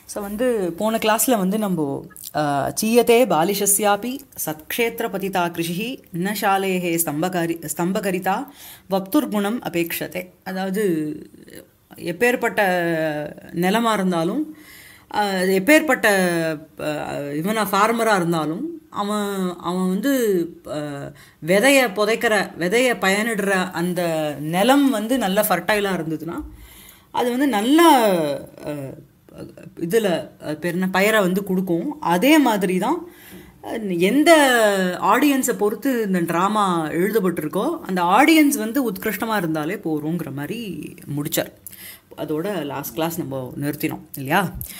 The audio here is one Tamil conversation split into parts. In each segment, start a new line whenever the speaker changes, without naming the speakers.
ஸோ வந்து போன கிளாஸில் வந்து நம்ம அஹ், சீயத்தே பாலிஷஸ்யாபி சத்க்ஷேத்திரபதிதா கிருஷி ந சாலேஹே ஸ்தம்பகரி ஸ்தம்பகரிதா வப்துர்குணம் அபேக்ஷதே அதாவது எப்பேற்பட்ட நிலமாக இருந்தாலும் அஹ், எப்பேற்பட்ட அஹ், இவனா ஃபார்மராக இருந்தாலும் அவன் அவன் வந்து அஹ், விதைய புதைக்கிற விதைய பயனிடுற அந்த நிலம் வந்து நல்ல ஃபர்டைலாக இருந்ததுன்னா அது வந்து நல்ல இதில் பேர் என்ன பயிரை வந்து கொடுக்கும் அதே மாதிரி தான் அஹ், எந்த ஆடியன்ஸை பொறுத்து இந்த ட்ராமா எழுதப்பட்டிருக்கோ அந்த ஆடியன்ஸ் வந்து உத்கிருஷ்டமாக இருந்தாலே போகிறோங்கிற மாதிரி முடிச்சார் அதோட லாஸ்ட் கிளாஸ் நம்ம நிறுத்தினோம் இல்லையா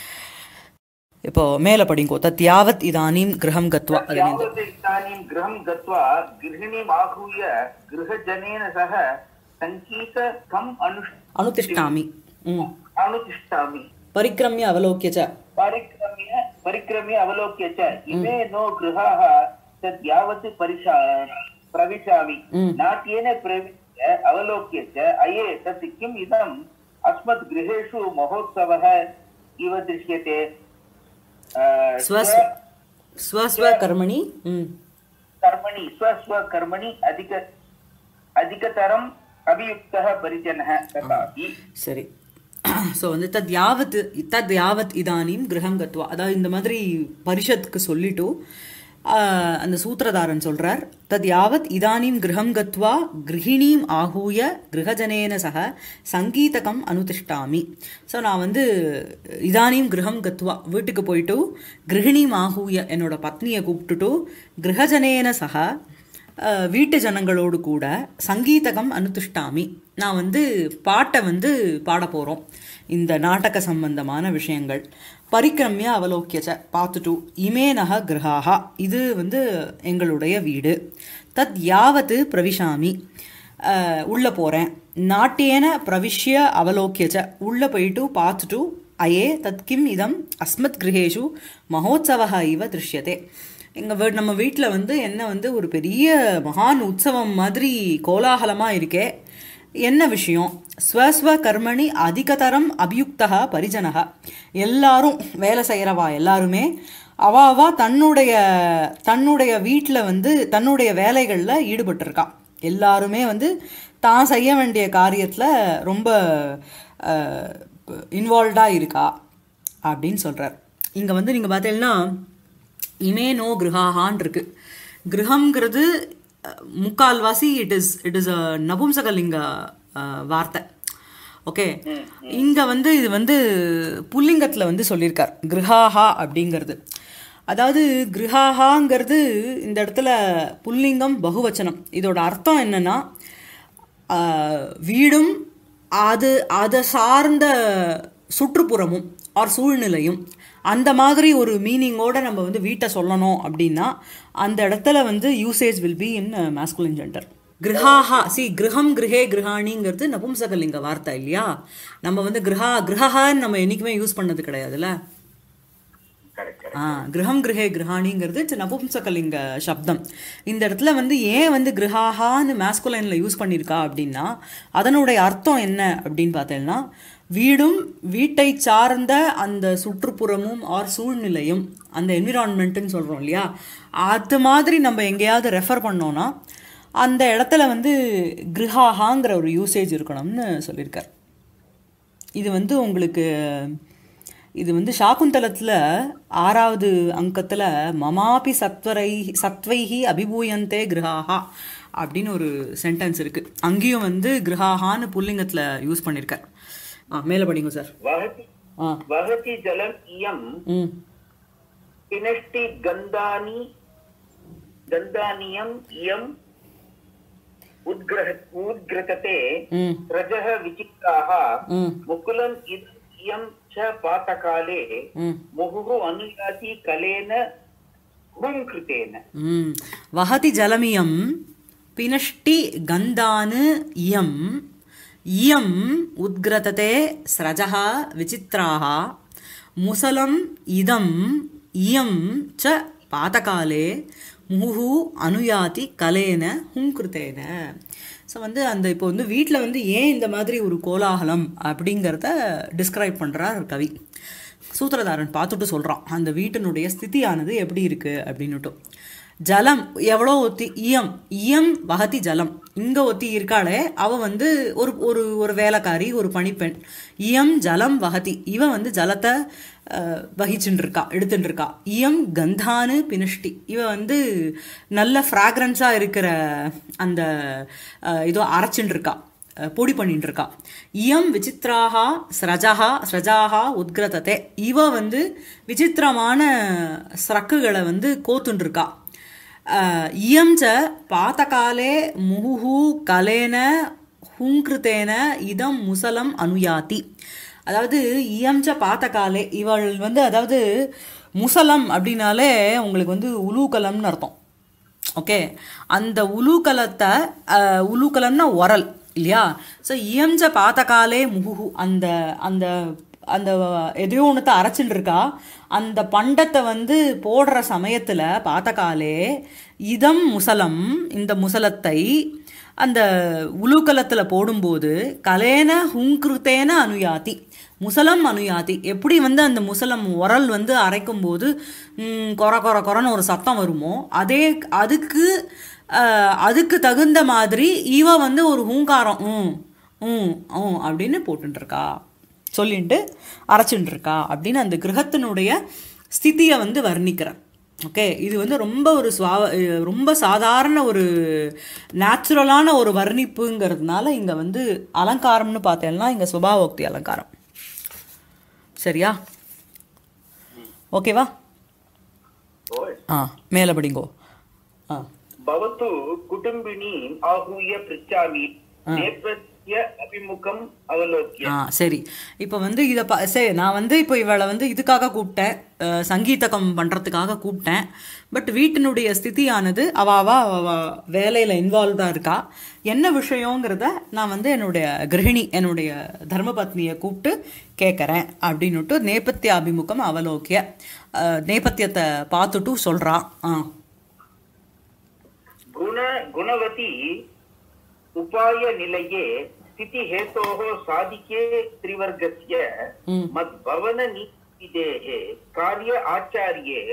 இப்போ மேலே படிங்கோ தத் யாவத் இதானீம் கிரகம் கத்வா அது
यावत् इदानीं गृहं गत्वा गृहिणीम् आहूय गृहजनेन सह सङ्गीत कम् अनुष्
அனுதிஷ்டாமி ம்
अनुतिष्ठामि
பரிக்கிரமிய அவலோக்கிய ச
परिक्रम्य परिक्रम्य अवलोक्य च इमे नो गृहाः तद् यावत् परिशा प्रविशामि नाट्येन प्रविश्य अवलोक्य च अये तत् किम् इदम् अस्मत् गृहेषु महोत्सवः इव दृश्यते अ,
ஸ்வஸ்வ ஸ்வஸ்வ கர்மணி ம்
कर्मणि स्वस्वकर्मणि अधिक अधिकतरम् अभियुक्तः परिजनः तथापि
சரி ஸோ வந்து தத் யாவத் தத் யாவத் இதானீம் கிரகம் கத்வா அதாவது இந்த மாதிரி பரிஷத்துக்கு சொல்லிட்டு ஆஹ், அந்த சூத்திரதாரன் சொல்றார் தத் யாவத் இதானீம் கிரகம் கத்வா கிருஹிணீம் ஆகூய கிரகஜனேன சக சங்கீதகம் அனுதிஷ்டாமி ஸோ நான் வந்து இதானீம் கிரகம் கத்வா வீட்டுக்கு போயிட்டு கிருஹிணீம் ஆகூய என்னோட பத்னியை கூப்பிட்டுட்டு கிரகஜனேன சக அஹ், வீட்டு ஜனங்களோடு கூட சங்கீதகம் அனுதிஷ்டாமி நான் வந்து பாட்டை வந்து பாட போகிறோம் இந்த நாடக சம்பந்தமான விஷயங்கள் பரிக்கிரமிய அவலோக்கியச்ச பார்த்துட்டு இமேனக கிரகாகா இது வந்து எங்களுடைய வீடு தத் யாவத்து பிரவிஷாமி அஹ், உள்ள போகிறேன் நாட்டியன பிரவிஷ்ய அவலோக்கியச்ச உள்ள போயிட்டு பார்த்துட்டு அயே தத் கிம் இதம் அஸ்மத் கிரகேஷு மகோத்சவ இவ திருஷ்யதே எங்கள் வீ நம்ம வீட்டில் வந்து என்ன வந்து ஒரு பெரிய மகான் உற்சவம் மாதிரி கோலாகலமாக இருக்கே என்ன விஷயம் ஸ்வஸ்வ கர்மணி அதிகதரம் அபியுக்தா பரிஜனக எல்லாரும் வேலை செய்கிறவா எல்லாருமே அவா அவா தன்னுடைய தன்னுடைய வீட்டில் வந்து தன்னுடைய வேலைகளில் ஈடுபட்டிருக்கா எல்லாருமே வந்து தான் செய்ய வேண்டிய காரியத்தில் ரொம்ப இன்வால்வ்டாக இருக்கா அப்படின்னு சொல்கிறார் இங்கே வந்து நீங்கள் பார்த்தீங்கன்னா இமே நோ கிரகாகான் இருக்கு கிரகம்ங்கிறது அஹ், முக்கால்வாசி it is it is a நபும்சகலிங்க அஹ், வார்த்தை ஓகே இங்க வந்து இது வந்து புல்லிங்கத்துல வந்து சொல்லியிருக்கார் கிரகாஹா அப்படிங்கிறது அதாவது கிரகாஹாங்கிறது இந்த இடத்துல புல்லிங்கம் பகுவச்சனம் இதோட அர்த்தம் என்னன்னா ஆஹ், வீடும் அது அதை சார்ந்த சுற்றுப்புறமும் ஆர் சூழ்நிலையும் அந்த மாதிரி ஒரு மீனிங்கோட நம்ம வந்து வீட்டை சொல்லணும் அப்படின்னா அந்த இடத்துல வந்து usage will be in masculine gender கிரகாஹா சி கிரகம் கிரகே கிரகாணிங்கிறது நபும்சகலிங்க வார்த்தை இல்லையா நம்ம வந்து கிரகா கிரகான்னு நம்ம என்றைக்குமே யூஸ் பண்ணது கிடையாதுல்ல
correct,
ஆ கிரகம் கிரகே கிரகாணிங்கிறது இட்ஸ் நபும்சகலிங்க சப்தம் இந்த இடத்துல வந்து ஏன் வந்து கிரகாஹான்னு மேஸ்குலைனில் யூஸ் பண்ணியிருக்கா அப்படின்னா அதனுடைய அர்த்தம் என்ன அப்படின்னு பார்த்தேன்னா வீடும் வீட்டை சார்ந்த அந்த சுற்றுப்புறமும் ஆர் சூழ்நிலையும் அந்த என்விரான்மெண்ட்டுன்னு சொல்கிறோம் இல்லையா அது மாதிரி நம்ம எங்கேயாவது ரெஃபர் பண்ணோன்னா அந்த இடத்துல வந்து கிரகாஹாங்கிற ஒரு யூசேஜ் இருக்கணும்னு சொல்லியிருக்கார் இது வந்து உங்களுக்கு இது வந்து சாகுந்தலத்தில் ஆறாவது அங்கத்தில் மமாபி சத்வரை சத்வைஹி அபிபூயந்தே கிரகாஹா அப்படின்னு ஒரு சென்டென்ஸ் இருக்குது அங்கேயும் வந்து கிரகாஹான்னு புல்லிங்கத்தில் யூஸ் பண்ணியிருக்கார் ஆ மேலே படிங்க சார்
वहति
ஆ
वहति जलम् इयम्
ம்
पिनष्टि गन्धानि गन्धानियम् इयम् उद्ग्रह उद्घृतते
ம்
रजः विचित्राः
ம்
मुकुलम् इद इयं च पातकाले
ம்
मुहुः अनुयाति कलेन हुङ्कृतेन
ம் வஹதி ஜலமியம் பினஷ்டி கந்தானு இயம் இயம் உத்கிரததே ஸ்ரஜः விசித்ராः முசலம் இதம் இயம் ச பாதகாலே முஹு அனுயாதி கலேன ஹுங்கிருத்தேன ஸோ வந்து அந்த இப்போ வந்து வீட்டில் வந்து ஏன் இந்த மாதிரி ஒரு கோலாகலம் அப்படிங்கிறத டிஸ்கிரைப் பண்ணுறார் கவி சூத்திரதாரன் பார்த்துட்டு சொல்கிறான் அந்த வீட்டினுடைய ஸ்திதியானது எப்படி இருக்குது அப்படின்னுட்டு ஜலம் எவ்வளோ ஒத்தி இயம் இயம் வகதி ஜலம் இங்கே ஒத்தி இருக்காளே அவ வந்து ஒரு ஒரு ஒரு வேலைக்காரி ஒரு பணிப்பெண் இயம் ஜலம் வகதி இவ வந்து ஜலத்தை அஹ், வகிச்சுட்டு இருக்கா எடுத்துட்டு இருக்கா இயம் கந்தானு பினிஷ்டி இவ வந்து நல்ல ஃப்ராக்ரன்ஸாக இருக்கிற அந்த அஹ், இதோ அரைச்சுட்டு இருக்கா அஹ், பொடி பண்ணிட்டு இருக்கா இயம் விசித்ராகா ஸ்ரஜகா ஸ்ரஜாகா உத்கிரதத்தை இவ வந்து விசித்திரமான ஸ்ரக்குகளை வந்து கோத்துண்டு இருக்கா அஹ், இயம் ச பாத்தகாலே முகுஹு கலேன ஹூங்கிருத்தேன இதம் முசலம் அனுயாதி அதாவது இயம்ச பாத்தகாலே இவள் வந்து அதாவது முசலம் அப்படின்னாலே உங்களுக்கு வந்து உலூகலம்னு அர்த்தம் ஓகே அந்த உலூகலத்தை அஹ், உலூகலம்னா உரல் இல்லையா ஸோ இயம்ச பாத்தகாலே முகுஹு அந்த அந்த அந்த எதையோ ஒன்றத்தை அரைச்சிட்டு இருக்கா அந்த பண்டத்தை வந்து போடுற சமயத்தில் பாத்தகாலே இதம் முசலம் இந்த முசலத்தை அந்த உலூக்கலத்தில் போடும்போது கலேன ஹுங்கிருத்தேன அனுயாதி முசலம் அனுயாதி எப்படி வந்து அந்த முசலம் உரல் வந்து அரைக்கும் போது ம், கொர கொர கொரன்னு ஒரு சத்தம் வருமோ அதே அதுக்கு அஹ், அதுக்கு தகுந்த மாதிரி இவ வந்து ஒரு ஹூங்காரம் ம் ம் ம் அப்படின்னு போட்டுருக்கா சொல்லிட்டு அரைச்சுட்டு இருக்கா அப்படின்னு அந்த கிரகத்தினுடைய ஸ்திதியை வந்து வர்ணிக்கிறேன் ஓகே இது வந்து ரொம்ப ஒரு சுவா அஹ் ரொம்ப சாதாரண ஒரு நேச்சுரலான ஒரு வர்ணிப்புங்கிறதுனால இங்கே வந்து அலங்காரம்னு பார்த்தேன்னா இங்கே சுபாவோக்தி அலங்காரம் சரியா ஓகேவா
ஓய்.
ஆ மேலே படிங்கோ ஆ
भवतु कुटुम्बिनीम् आहूय पृच्छामि नेपथ्य अभिमुखम् अवलोक्य
ஆ சரி இப்போ வந்து இதை ப சரி நான் வந்து இப்போ இவளை வந்து இதுக்காக கூப்பிட்டேன் அஹ், சங்கீதகம் பண்ணுறதுக்காக கூப்பிட்டேன் பட் வீட்டினுடைய ஸ்திதியானது அவ அவ அவ வேலையில் இன்வால்வ்டாக இருக்கா என்ன விஷயங்கிறத நான் வந்து என்னுடைய கிரகிணி என்னுடைய தர்மபத்னியை கூப்பிட்டு கேட்குறேன் அப்படின்னுட்டு நேபத்திய அபிமுகம் அவலோக்கிய அஹ், நேபத்தியத்தை பார்த்துட்டு சொல்கிறா ஆ
गुण गुणवती उपायनिलये स्थितिहेतोः साधिके त्रिवर्गस्य
ம்
मद्भवननीतिदेः कार्य आचार्ये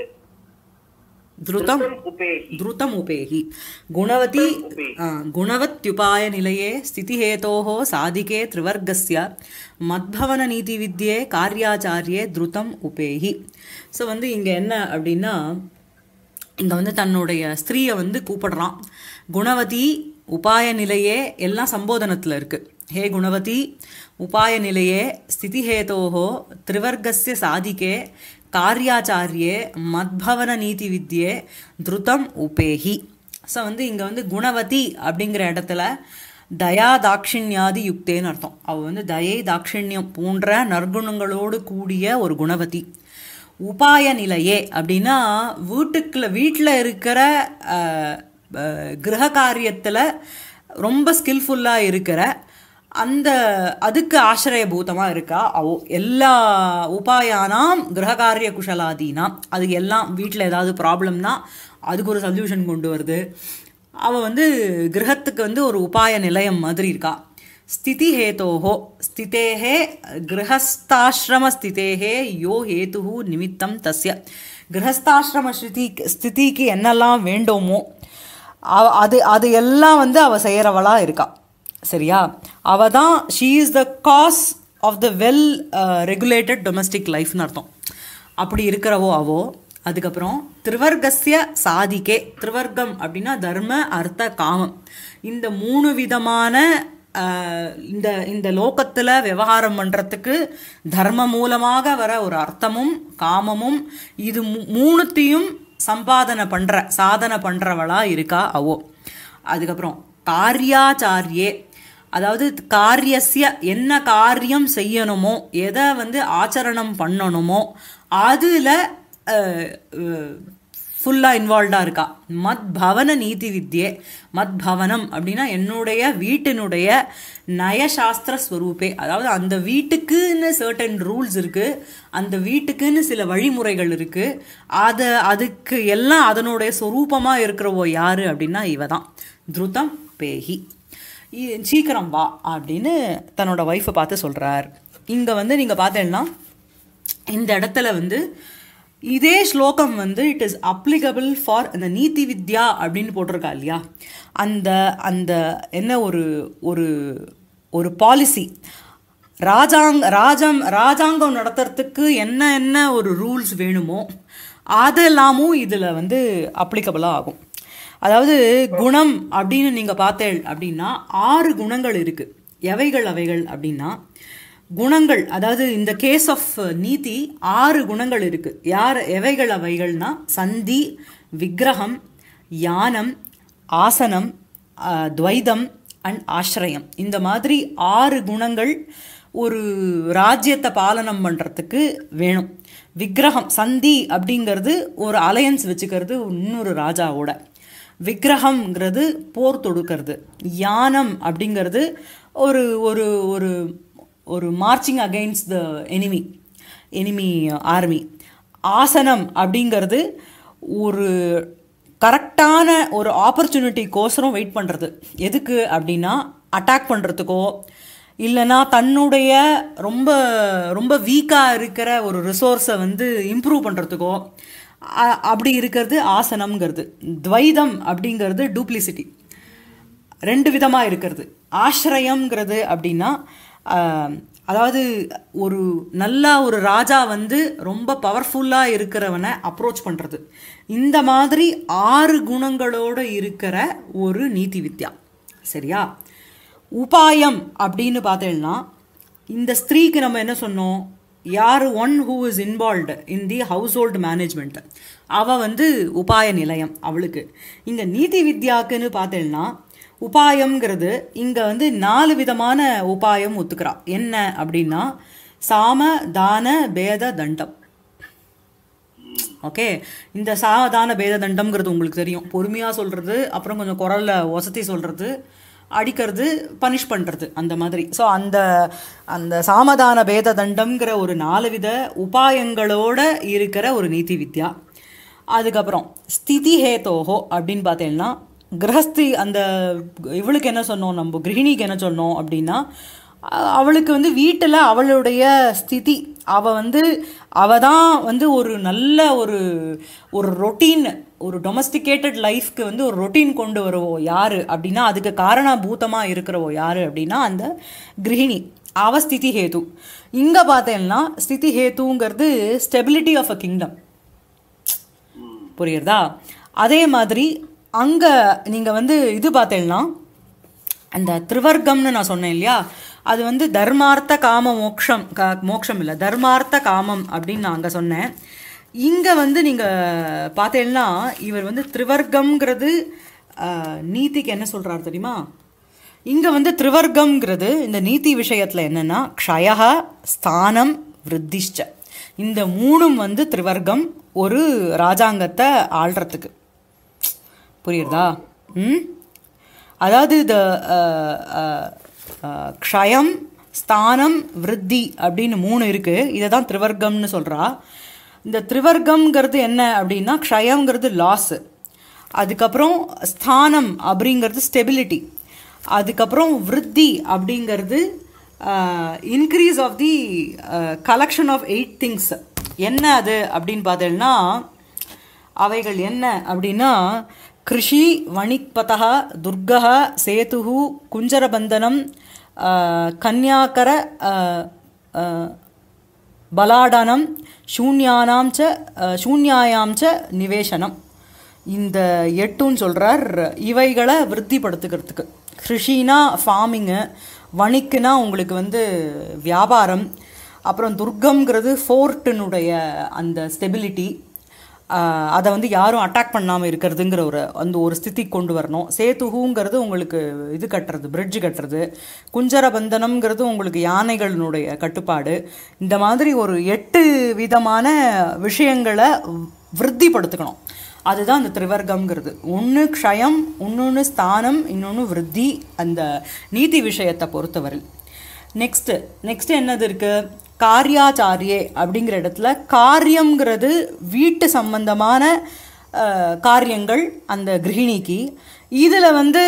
திருத்தம்
धृतम् उपेहि
द्रुतम् उपेहि गुणवती
उपेहि।
आ, गुणवत्युपायनिलये स्थितिहेतोः साधिके त्रिवर्गस्य மத்பவனநீதிவித்யே காரியாச்சாரியே திருத்தம் உபேஹி ஸோ வந்து இங்கே என்ன அப்படின்னா இங்கே வந்து தன்னுடைய ஸ்திரீயை வந்து கூப்பிடுறான் குணவதி உபாய நிலையே எல்லாம் சம்போதனத்தில் இருக்குது ஹே குணவதி உபாய நிலையே ஸ்திதிஹேதோஹோ திரிவர்க்கஸ்ய சாதிக்கே காரியாச்சாரியே மத்பவன நீதி வித்யே திருத்தம் உபேஹி ஸோ வந்து இங்கே வந்து குணவதி அப்படிங்கிற இடத்துல தயா தாட்சிண்யாதி யுக்தேன்னு அர்த்தம் அவள் வந்து தயை தாட்சிண்யம் போன்ற நற்குணங்களோடு கூடிய ஒரு குணவதி உபாய நிலையே அப்படின்னா வீட்டுக்குள்ள வீட்டில் இருக்கிற அஹ், அஹ், கிரக காரியத்தில் ரொம்ப ஸ்கில்ஃபுல்லாக இருக்கிற அந்த அதுக்கு ஆசிரியபூதமாக இருக்கா அவோ எல்லா உபாயானாம் கிரககாரிய குஷலாதீனாம் அது எல்லாம் வீட்டில் ஏதாவது ப்ராப்ளம்னா அதுக்கு ஒரு சொல்யூஷன் கொண்டு வருது அவள் வந்து கிரகத்துக்கு வந்து ஒரு உபாய நிலையம் மாதிரி இருக்கா ஸ்திதி ஹேதோஹோ ஸ்திதேஹே கிரகஸ்தாசிரம ஸ்திதேஹே யோ ஹேதுஹு நிமித்தம் தஸ்ய கிரகஸ்தாசிரம ஸ்திதி ஸ்திதிக்கு என்னெல்லாம் வேண்டுமோ அவ- அது அது எல்லாம் வந்து அவ செய்கிறவளா இருக்கா சரியா அவ தான் she is the cause of the well regulated domestic லைஃப்னு அர்த்தம் அப்படி இருக்கிறவோ அவோ அதுக்கப்புறம் திரிவர்க்கஸ்ய சாதிக்கே திரிவர்க்கம் அப்படின்னா தர்ம அர்த்த காமம் இந்த மூணு விதமான ஆஹ், இந்த இந்த லோகத்தில் விவகாரம் பண்ணுறதுக்கு தர்ம மூலமாக வர ஒரு அர்த்தமும் காமமும் இது மூ- மூணுத்தையும் சம்பாதனை பண்ணுற சாதனை பண்ணுறவளா இருக்கா அவோ அதுக்கப்புறம் காரியாச்சாரியே அதாவது காரியஸ்ய என்ன காரியம் செய்யணுமோ எதை வந்து ஆச்சரணம் பண்ணணுமோ அதில் ஃபுல்லாக இன்வால்வ்டாக இருக்கா மத் பவன நீதி வித்யே மத் பவனம் அப்படின்னா என்னுடைய வீட்டினுடைய நயசாஸ்திர ஸ்வரூபே அதாவது அந்த வீட்டுக்குன்னு சர்டன் ரூல்ஸ் இருக்குது அந்த வீட்டுக்குன்னு சில வழிமுறைகள் இருக்குது அதை அதுக்கு எல்லாம் அதனுடைய சொரூபமாக இருக்கிறவோ யாரு அப்படின்னா இவ தான் திருத்தம் பேகி இ- சீக்கிரம் வா அப்படின்னு தன்னோட ஒய்ஃபை பார்த்து சொல்கிறார் இங்கே வந்து நீங்கள் பார்த்தேன்னா இந்த இடத்துல வந்து இதே ஸ்லோகம் வந்து இட் இஸ் அப்ளிகபிள் ஃபார் அந்த நீதி வித்யா அப்படின்னு போட்டிருக்கா இல்லையா அந்த அந்த என்ன ஒரு ஒரு ஒரு பாலிசி ராஜாங் ராஜம் ராஜாங்கம் நடத்துறதுக்கு என்ன என்ன ஒரு ரூல்ஸ் வேணுமோ அதெல்லாமும் இதில் வந்து அப்ளிகபிளாக ஆகும் அதாவது குணம் அப்படின்னு நீங்கள் பார்த்தேள் அப்படின்னா ஆறு குணங்கள் இருக்குது எவைகள் அவைகள் அப்படின்னா குணங்கள் அதாவது இந்த கேஸ் ஆஃப் நீதி ஆறு குணங்கள் இருக்கு யார் எவைகள் அவைகள்னா சந்தி விக்கிரகம் யானம் ஆசனம் அஹ், துவைதம் அண்ட் ஆசிரயம் இந்த மாதிரி ஆறு குணங்கள் ஒரு ராஜ்யத்தை பாலனம் பண்ணுறதுக்கு வேணும் விக்கிரகம் சந்தி அப்படிங்கிறது ஒரு அலையன்ஸ் வச்சுக்கிறது இன்னொரு ராஜாவோட விக்கிரகம்ங்கிறது போர் தொடுக்கிறது யானம் அப்படிங்கிறது ஒரு ஒரு ஒரு ஒரு marching against the enemy enemy army ஆசனம் அப்படிங்கிறது ஒரு கரெக்டான ஒரு ஆப்பர்ச்சுனிட்டிக்கோசரம் வெயிட் பண்ணுறது எதுக்கு அப்படின்னா அட்டாக் பண்ணுறதுக்கோ இல்லைன்னா தன்னுடைய ரொம்ப ரொம்ப வீக்காக இருக்கிற ஒரு ரிசோர்ஸை வந்து இம்ப்ரூவ் பண்ணுறதுக்கோ அ- அப்படி இருக்கிறது ஆசனம்ங்கிறது துவைதம் அப்படிங்கிறது டூப்ளிசிட்டி ரெண்டு விதமாக இருக்கிறது ஆசிரயம்ங்கிறது அப்படின்னா ஆஹ், அதாவது ஒரு நல்ல ஒரு ராஜா வந்து ரொம்ப பவர்ஃபுல்லாக இருக்கிறவனை அப்ரோச் பண்ணுறது இந்த மாதிரி ஆறு குணங்களோடு இருக்கிற ஒரு நீதி வித்யா சரியா உபாயம் அப்படின்னு பார்த்தேன்னா இந்த ஸ்திரீக்கு நம்ம என்ன சொன்னோம் யார் one who is involved in the household management அவள் வந்து உபாய நிலையம் அவளுக்கு இங்கே நீதி வித்யாக்குன்னு பார்த்தேன்னா உபாயம்ங்கிறது இங்கே வந்து நாலு விதமான உபாயம் ஒத்துக்கிறா என்ன அப்படின்னா சாம தான பேத தண்டம் ஓகே இந்த சாதாரண பேத தண்டம்ங்கிறது உங்களுக்கு தெரியும் பொறுமையாக சொல்கிறது அப்புறம் கொஞ்சம் குரல்ல வசதி சொல்கிறது அடிக்கிறது பனிஷ் பண்ணுறது அந்த மாதிரி ஸோ அந்த அந்த சாமதான பேத தண்டம்ங்கிற ஒரு நாலு வித உபாயங்களோட இருக்கிற ஒரு நீதி வித்யா அதுக்கப்புறம் ஸ்திதி ஹேதோஹோ அப்படின்னு பார்த்தீங்கன்னா கிரகஸ்தி அந்த இவளுக்கு என்ன சொன்னோம் நம்ம கிரகிணிக்கு என்ன சொன்னோம் அப்படின்னா அ- அவளுக்கு வந்து வீட்டில் அவளுடைய ஸ்திதி அவள் வந்து அவ தான் வந்து ஒரு நல்ல ஒரு ஒரு ரொட்டீன் ஒரு டொமஸ்டிகேட்டட் லைஃப்க்கு வந்து ஒரு ரொட்டீன் கொண்டு வருவோ யார் அப்படின்னா அதுக்கு காரணபூதமாக இருக்கிறவோ யார் அப்படின்னா அந்த கிரகிணி அவ ஸ்திதி ஹேது இங்கே பார்த்தேன்னா ஸ்திதி ஹேத்துங்கிறது ஸ்டெபிலிட்டி ஆஃப் அ கிங்டம் புரியுறதா அதே மாதிரி அங்கே நீங்கள் வந்து இது பார்த்தேன்னா அந்த திரிவர்க்கம்னு நான் சொன்னேன் இல்லையா அது வந்து தர்மார்த்த காம மோக்ஷம் கா மோக்ஷம் இல்லை தர்மார்த்த காமம் அப்படின்னு நான் அங்கே சொன்னேன் இங்கே வந்து நீங்கள் பார்த்தேன்னா இவர் வந்து திரிவர்க்கம்ங்கிறது ஆஹ், நீதிக்கு என்ன சொல்கிறார் தெரியுமா இங்கே வந்து திரிவர்க்கம்ங்கிறது இந்த நீதி விஷயத்தில் என்னென்னா க்ஷயா ஸ்தானம் விருத்திஷ்ட இந்த மூணும் வந்து திரிவர்க்கம் ஒரு ராஜாங்கத்தை ஆள்றதுக்கு புரியுறதா ம் அதாவது இந்த அஹ், அஹ், அஹ், க்ஷயம் ஸ்தானம் விருத்தி அப்படின்னு மூணு இருக்குது இதை தான் திரிவர்க்கம்னு சொல்கிறா இந்த திரிவர்க்கம்ங்கிறது என்ன அப்படின்னா க்ஷயம்ங்கிறது லாஸு அதுக்கப்புறம் ஸ்தானம் அப்படிங்கிறது ஸ்டெபிலிட்டி அதுக்கப்புறம் விருத்தி அப்படிங்கிறது increase of the collection of eight things என்ன அது அப்படின்னு பார்த்தேன்னா அவைகள் என்ன அப்படின்னா கிருஷி வணிக்பதः துர்கः சேதுः குஞ்சரபந்தனம் ஆஹ், கன்யாகர ஆஹ், ஆஹ், பலாடனம் சூன்யானாம் ச ஆஹ், சூன்யாயாம் ச நிவேசனம் இந்த எட்டுன்னு சொல்கிறார் இவைகளை விருத்திப்படுத்துக்கிறதுக்கு கிருஷினா ஃபார்மிங்கு வணிக்குனா உங்களுக்கு வந்து வியாபாரம் அப்புறம் துர்க்கம்ங்கிறது ஃபோர்ட்டினுடைய அந்த ஸ்டெபிலிட்டி அதை வந்து யாரும் அட்டாக் பண்ணாமல் இருக்கிறதுங்கிற ஒரு அந்த ஒரு ஸ்திதி கொண்டு வரணும் சேத்துகுங்கிறது உங்களுக்கு இது கட்டுறது பிரிட்ஜ் கட்டுறது குஞ்சரபந்தனம்ங்கிறது உங்களுக்கு யானைகளினுடைய கட்டுப்பாடு இந்த மாதிரி ஒரு எட்டு விதமான விஷயங்களை விருத்திப்படுத்திக்கணும் அதுதான் அந்த திரிவர்க்கம்ங்கிறது ஒன்று க்ஷயம் இன்னொன்று ஸ்தானம் இன்னொன்று விருத்தி அந்த நீதி விஷயத்தை பொறுத்தவரை நெக்ஸ்ட்டு நெக்ஸ்ட் என்னது இருக்கு காரியாச்சாரியே அப்படிங்கிற இடத்துல காரியம்ங்கிறது வீட்டு சம்பந்தமான அஹ், காரியங்கள் அந்த கிரகிணிக்கு இதில் வந்து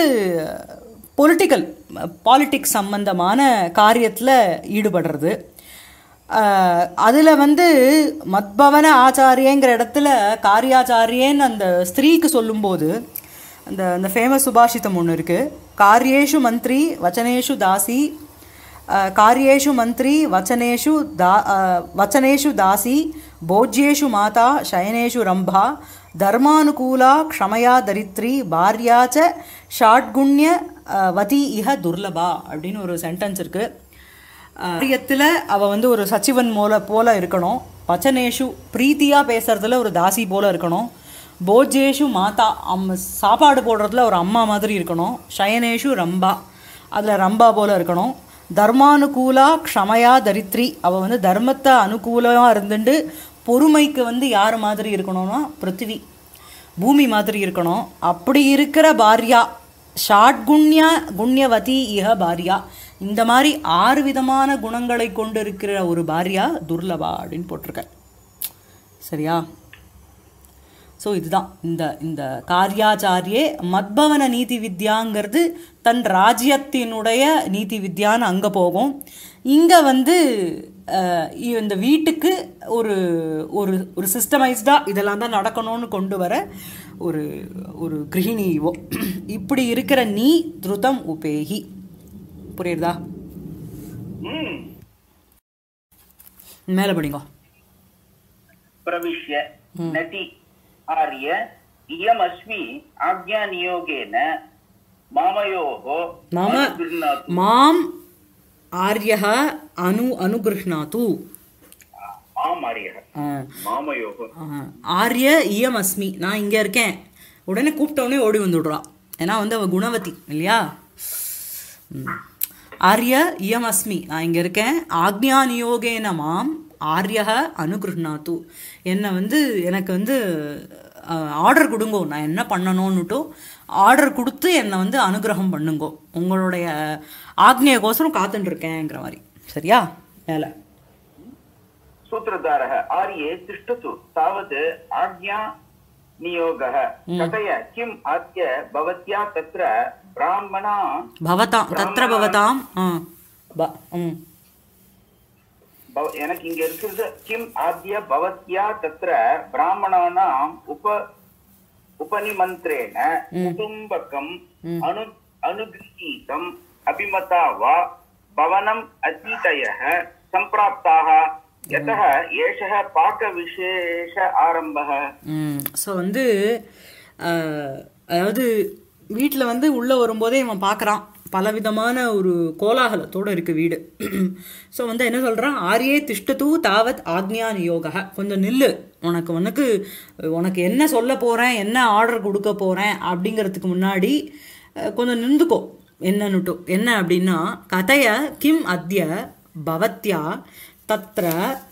பொலிட்டிக்கல் பாலிட்டிக்ஸ் சம்பந்தமான காரியத்தில் ஈடுபடுறது அதில் வந்து மத்பவன ஆச்சாரியங்கிற இடத்துல காரியாச்சாரியேன்னு அந்த ஸ்திரீக்கு சொல்லும்போது அந்த அந்த ஃபேமஸ் சுபாஷிதம் ஒன்று இருக்குது காரியேஷு மந்திரி வச்சனேஷு தாசி அஹ், காரியேஷு மந்திரி வச்சனேஷு தா அஹ், வச்சனேஷு தாசி போஜ்யேஷு மாதா சயனேஷு ரம்பா தர்மானுகூலா க்ஷமயா தரித்ரி பாரியா ச ஷாட்குண்ய அஹ், வதி இஹ துர்லபா அப்படின்னு ஒரு சென்டென்ஸ் இருக்குது காரியத்தில் அவள் வந்து ஒரு சச்சிவன் போல போல இருக்கணும் வச்சனேஷு பிரீத்தியாக பேசுறதுல ஒரு தாசி போல இருக்கணும் போஜ்யேஷு மாதா அம்ம சாப்பாடு போடுறதுல ஒரு அம்மா மாதிரி இருக்கணும் ஷயனேஷு ரம்பா அதில் ரம்பா போல இருக்கணும் தர்மானுகூலா க்ஷமயா தரித்ரி அவள் வந்து தர்மத்தை அனுகூலமாக இருந்துட்டு பொறுமைக்கு வந்து யார் மாதிரி இருக்கணும்னா பிருத்திவி பூமி மாதிரி இருக்கணும் அப்படி இருக்கிற பாரியா ஷாட்குண்ய குண்யவதி இஹ பாரியா இந்த மாதிரி ஆறு விதமான குணங்களை கொண்டு இருக்கிற ஒரு பாரியா துர்லபா அப்படின்னு போட்டிருக்க சரியா ஸோ இதுதான் இந்த இந்த காரியாச்சாரியே மத்பவன நீதி வித்யாங்கிறது தன் ராஜ்யத்தினுடைய நீதி வித்யான்னு அங்கே போகும் இங்கே வந்து அஹ், இ- இந்த வீட்டுக்கு ஒரு ஒரு ஒரு சிஸ்டமைஸ்டாக இதெல்லாம் தான் நடக்கணும்னு கொண்டு வர ஒரு ஒரு கிரகிணிவோ இப்படி இருக்கிற நீ திருதம் உபேகி புரியுறதா
ம்
மேலே படிங்க
प्रविश्य नटी आर्य इयमस्मि आज्ञानियोगेन मामयोः
मम
अनुगृह्णातु
மாம் ஆரியः அனு அனுகிருஷ்ணாத்து
மாம் ஆரியः
ஆ
மாமயோः
ஆ, ஆர்ய இயம் அஸ்மி நான் இங்கே இருக்கேன் உடனே கூப்பிட்ட உடனே ஓடி வந்துடுறா ஏன்னா வந்து அவள் குணவதி இல்லையா ம். ஆர்ய இயம் அஸ்மி நான் இங்கே இருக்கேன் ஆக்ஞா நியோகேன மாம் ஆரியக அனுகிருஷ்ணாத்து என்னை வந்து எனக்கு வந்து ஆர்டர் கொடுங்கோ நான் என்ன பண்ணணும்னுட்டோ ஆர்டர் கொடுத்து என்னை வந்து அனுகிரகம் பண்ணுங்கோ உங்களுடைய ஆக்ஞையக்கோசரம் காத்துட்டு இருக்கேங்கிற மாதிரி சரியா வேலை
सूत्रधारः आर्ये तिष्ठतु तावत् आज्ञा नियोगः कथय किम् अद्य भवत्या तत्र ब्राह्मणा
பவதாம் தத்திர பவதாம் ஆ ப ம்
பவ- எனக்கு இங்க இருக்கிறது கிம் ஆத்ய பவத்யா தத்ர பிராமணானாம் உப உபனிமந்திரேன குடும்பகம் அனு அனுகிரகீதம் அபிமதா வா பவனம் அத்தீதயः சம்பிராப்தாः யதः ஏஷः பாகவிசேஷ ஆரம்பः
ஸோ வந்து அஹ், அதாவது வீட்டில் வந்து உள்ளே வரும்போதே இவன் பார்க்குறான் பலவிதமான ஒரு கோலாகலத்தோடு இருக்குது வீடு ஸோ வந்து என்ன சொல்கிறான் ஆரியே திஷ்டத்து தாவத் ஆக்ஞா நியோக கொஞ்சம் நில்லு உனக்கு உனக்கு உனக்கு என்ன சொல்ல போகிறேன் என்ன ஆர்டர் கொடுக்க போகிறேன் அப்படிங்கிறதுக்கு முன்னாடி அஹ், கொஞ்சம் நின்றுக்கோ என்னன்னுட்டு என்ன அப்படின்னா கதைய கிம் அத்ய பவத்யா தத்ர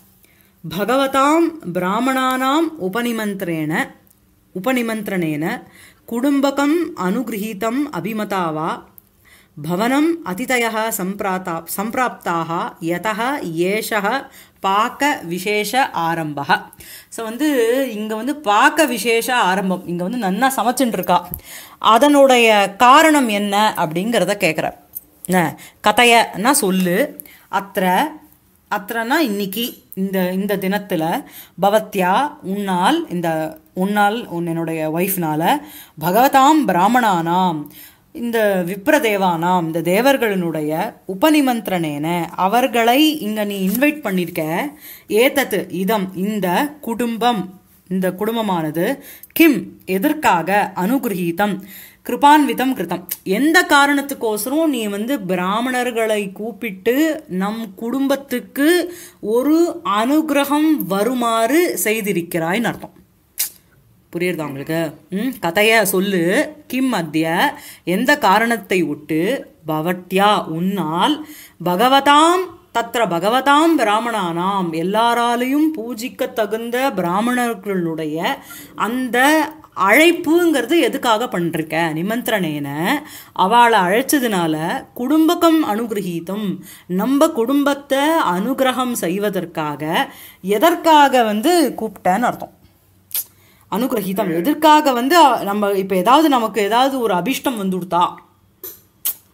भगवतां ब्राह्मणानाम् उपनिमन्त्रेण उपनिमन्त्रणेन कुटुम्बकम् अनुगृहीतम् अभिमता वा भवनम् अतिथयः सम्प्राता सम्प्राप्ताः यतः ஏஷः பாக்க விசேஷ ஆரம்பः ஸோ வந்து இங்கே வந்து பாக்க விசேஷ ஆரம்பம் இங்கே வந்து நன்னா சமைச்சுட்டு இருக்கா அதனுடைய காரணம் என்ன அப்படிங்கிறத கேட்குறார் என்ன கதையன்னா சொல்லு அத்திர அத்திரனா இன்னைக்கு இந்த இந்த தினத்தில் பவத்யா உன்னால் இந்த உன்னால் உன் என்னுடைய ஒய்ஃப்னால பகவதாம் பிராமணானாம் இந்த விப்ரதேவானாம் இந்த தேவர்களினுடைய உபநிமந்திரணேன அவர்களை இங்கே நீ இன்வைட் பண்ணியிருக்க ஏதத்து இதம் இந்த குடும்பம் இந்த குடும்பமானது கிம் எதற்காக அனுகிரகீதம் கிருபான்விதம் கிருதம் எந்த காரணத்துக்கோசரம் நீ வந்து பிராமணர்களை கூப்பிட்டு நம் குடும்பத்துக்கு ஒரு அனுகிரகம் வருமாறு செய்திருக்கிறாய்ன்னு அர்த்தம் புரியுறதா உங்களுக்கு ம் கதைய சொல்லு கிம் மத்திய எந்த காரணத்தை விட்டு பவட்யா உன்னால் பகவதாம் தத்ர பகவதாம் பிராமணானாம் எல்லாராலையும் பூஜிக்க தகுந்த பிராமணர்களுடைய அந்த அழைப்புங்கிறது எதுக்காக பண்ணிருக்க நிமந்திரணேன அவளை அழைச்சதுனால குடும்பகம் அனுகிரகீதம் நம்ம குடும்பத்தை அனுகிரகம் செய்வதற்காக எதற்காக வந்து கூப்பிட்டேன்னு அர்த்தம் அனுகிரகீதம் எதற்காக வந்து அ- நம்ம இப்போ ஏதாவது நமக்கு ஏதாவது ஒரு அபிஷ்டம் வந்து கொடுத்தா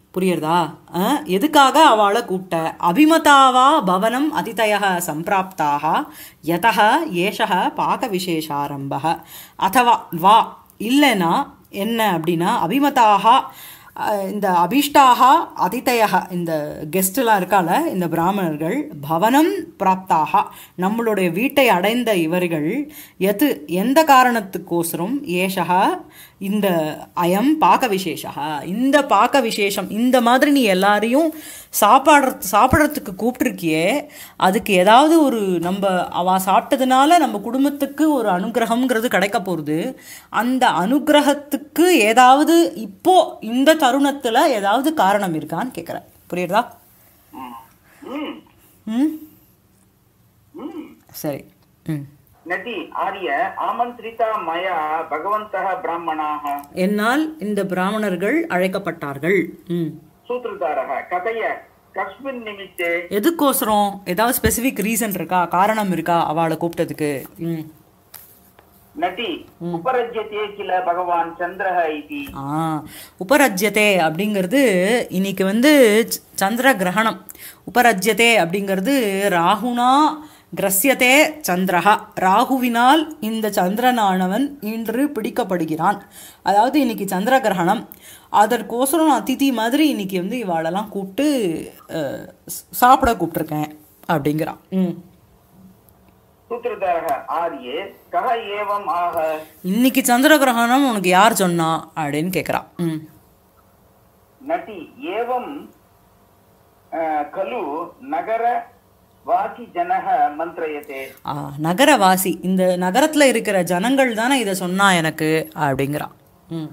புரியுறதா அஹ், எதுக்காக அவளை கூப்பிட்ட அபிமதாவா பவனம் அதிதய சம்பிராப்தாக யதः ஏஷः பாக விசேஷாரம்பः அதவா வா இல்லைனா என்ன அப்படின்னா அபிமதாக அஹ், இந்த அபிஷ்டாக அதிதய இந்த கெஸ்டெலாம் இருக்கால இந்த பிராமணர்கள் பவனம் பிராப்தாக நம்மளுடைய வீட்டை அடைந்த இவர்கள் எது எந்த காரணத்துக்கோசரம் ஏஷா இந்த அயம் பாக விசேஷா இந்த பாக விசேஷம் இந்த மாதிரி நீ எல்லாரையும் சாப்பாடுற சாப்பிட்றதுக்கு கூப்பிட்டுருக்கியே அதுக்கு ஏதாவது ஒரு நம்ம அவ சாப்பிட்டதுனால நம்ம குடும்பத்துக்கு ஒரு அனுகிரகம்ங்கிறது கிடைக்க போகிறது அந்த அனுகிரகத்துக்கு ஏதாவது இப்போ இந்த தருணத்தில் ஏதாவது காரணம் இருக்கான்னு கேட்குறேன் புரியுறதா
ம்
ம் சரி ம்
நதி ஆரிய ஆமந்திரிதா மயா பகவந்தः பிராமணாः
என்னால் இந்த பிராமணர்கள் அழைக்கப்பட்டார்கள் ம்
சூத்திரதாரः கதைய கஸ்மின் நிமித்தே
எதுக்கோசரம் ஏதாவது ஸ்பெசிஃபிக் ரீசன் இருக்கா காரணம் இருக்கா அவளை கூப்பிட்டதுக்கு ம்
நதி உபரஜ்யத்தே கில பகவான் சந்திரஹ இதி
ஆ உபரஜ்யத்தே அப்படிங்கிறது இன்னைக்கு வந்து ச- சந்திர கிரகணம் உபரஜ்யத்தே அப்படிங்கிறது ராகுனா கிரஸ்யத்தே சந்திரஹா ராகுவினால் இந்த சந்திரனானவன் இன்று பிடிக்கப்படுகிறான் அதாவது இன்னைக்கு சந்திர கிரகணம் அதற்கோசரம் அதிதி மாதிரி இன்னைக்கு வந்து இவாளெல்லாம் கூப்பிட்டு அஹ், ஸ்- சாப்பிட கூப்பிட்டுருக்கேன் அப்படிங்கிறான் ம்
சூத்திரதாரः ஆர்யே கஹ ஏவம் ஆக
இன்னைக்கு சந்திர கிரகணம் உனக்கு யார் சொன்னா அப்படின்னு கேட்குறான் ம்
நதி ஏவம் அஹ், கலு நகர வாசி ஜனக மந்திரயத்தே
ஆ நகரவாசி இந்த நகரத்துல இருக்கிற ஜனங்கள் தானே இதை சொன்னா எனக்கு அப்படிங்கிறான் ம்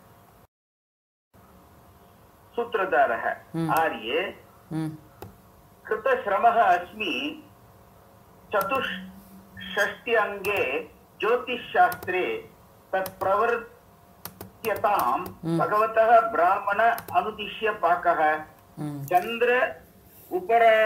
சூத்திரதாரः ஆர்யே
ம்
कृतश्रमः अस्मि चतुष्षष्ट्यङ्गे ज्योतिषशास्त्रे तत् प्रवर्त्यतां भगवतः ब्राह्मण अनुदिश्य पाकः
ம்
चन्द्र उपरा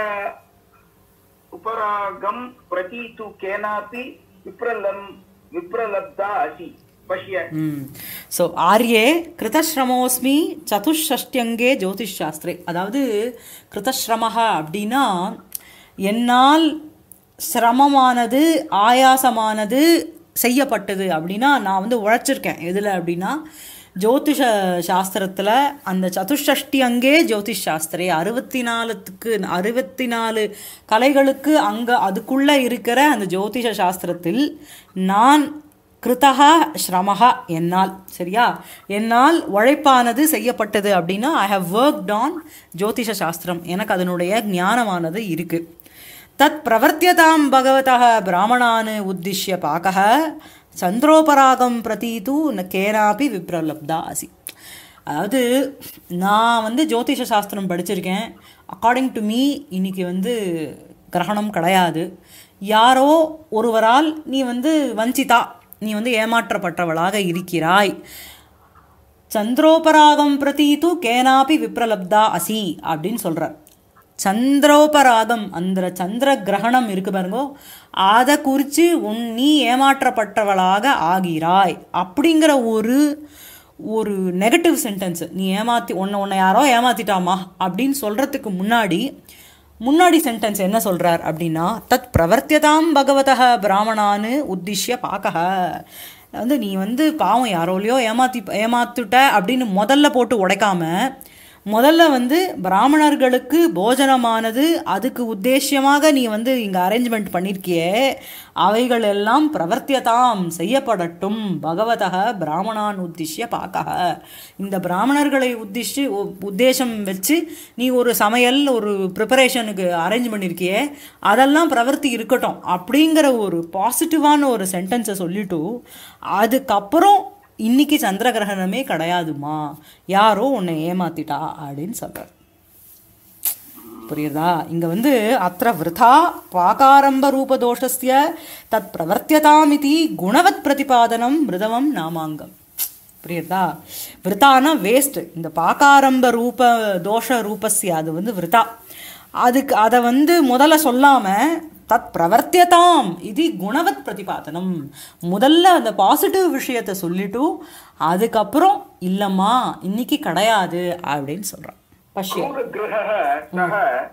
उपरागं प्रति तु केनापि विप्रलं विप्रलब्धा असि पश्य
ம் ஸோ ஆர்யே கிருதஸ்ரமோஸ்மி சதுஷ்ஷஷ்டியங்கே ஜோதிஷ் சாஸ்திரே அதாவது கிருதஸ்ரமஹா அப்படின்னா என்னால் சிரமமானது ஆயாசமானது செய்யப்பட்டது அப்படின்னா நான் வந்து உழைச்சிருக்கேன் எதில் அப்படின்னா ஜோதிஷ சாஸ்திரத்தில் அந்த சதுஷ்ஷஷ்டி அங்கே ஜோதிஷ் சாஸ்திரே அறுபத்தி நாலுத்துக்கு அறுபத்தி நாலு கலைகளுக்கு அங்கே அதுக்குள்ளே இருக்கிற அந்த ஜோதிஷ சாஸ்திரத்தில் நான் கிருதா ஸ்ரமஹா என்னால் சரியா என்னால் உழைப்பானது செய்யப்பட்டது அப்படின்னா ஐ ஹவ் ஒர்க்ட் ஆன் ஜோதிஷ சாஸ்திரம் எனக்கு அதனுடைய ஞானமானது இருக்கு தத் பிரவர்த்தியதாம் பகவதः பிராமணான் உத்திஷ்ய பாக்கः சந்திரோபராகம் பிரதீது ந கேனாபி விப்ரலப்தா அசி அதாவது நான் வந்து ஜோதிஷ சாஸ்திரம் படிச்சிருக்கேன் அக்கார்டிங் டு மீ இன்னைக்கு வந்து கிரகணம் கிடையாது யாரோ ஒருவரால் நீ வந்து வஞ்சிதா நீ வந்து ஏமாற்றப்பட்டவளாக இருக்கிறாய் சந்திரோபராகம் பிரதீது கேனாபி விப்ரலப்தா அசி அப்படின்னு சொல்கிறார் சந்திரோபராகம் அந்த சந்திர கிரகணம் இருக்கு பாருங்கோ அதை குறித்து உன் நீ ஏமாற்றப்பட்டவளாக ஆகிறாய் அப்படிங்கிற ஒரு ஒரு நெகட்டிவ் சென்டென்ஸ் நீ ஏமாத்தி உன்னை உன்னை யாரோ ஏமாத்திட்டாமா அப்படின்னு சொல்கிறதுக்கு முன்னாடி முன்னாடி சென்டென்ஸ் என்ன சொல்றார் அப்படின்னா தத் பிரவர்த்தியதாம் பகவதः பிராமணான்னு உத்திஷ்ய பாக்கக வந்து நீ வந்து பாவம் யாரோலையோ ஏமாத்தி ஏமாத்துட்ட அப்படின்னு முதல்ல போட்டு உடைக்காம முதல்ல வந்து பிராமணர்களுக்கு போஜனமானது அதுக்கு உத்தேசியமாக நீ வந்து இங்கே அரேஞ்ச்மெண்ட் பண்ணியிருக்கியே அவைகள் எல்லாம் பிரவர்த்தியதாம் செய்யப்படட்டும் பகவதக பிராமணான் உத்திஷ்ய பாக்கக இந்த பிராமணர்களை உத்திஷ்டு உ- உத்தேசம் வச்சு நீ ஒரு சமையல் ஒரு ப்ரிப்பரேஷனுக்கு அரேஞ்ச் பண்ணியிருக்கியே அதெல்லாம் பிரவர்த்தி இருக்கட்டும் அப்படிங்கிற ஒரு பாசிட்டிவான ஒரு சென்டென்ஸை சொல்லிட்டு அதுக்கப்புறம் இன்னைக்கு சந்திர கிரகணமே கிடையாதுமா யாரோ உன்னை ஏமாத்திட்டா அப்படின்னு சொல்றார் புரியுதா இங்க வந்து அத்த விருதா பாகாரம்ப ரூபதோஷஸ்ய தத் பிரவர்த்தியதாமிதி குணவத் பிரதிபாதனம் மிருதவம் நாமாங்கம் புரியுதா விருத்தானா வேஸ்ட் இந்த பாகாரம்ப ரூப தோஷ ரூபஸ்ய அது வந்து விருத்தா அதுக்கு அதை வந்து முதல்ல சொல்லாம தத் பிரவர்த்தியதாம் இது குணவத் பிரதிபாதனம் முதல்ல அந்த பாசிட்டிவ் விஷயத்தை சொல்லிட்டு அதுக்கப்புறம் இல்லைம்மா இன்னைக்கு கிடையாது அப்படின்னு சொல்கிறான் पश्य
क्रूरग्रहः सः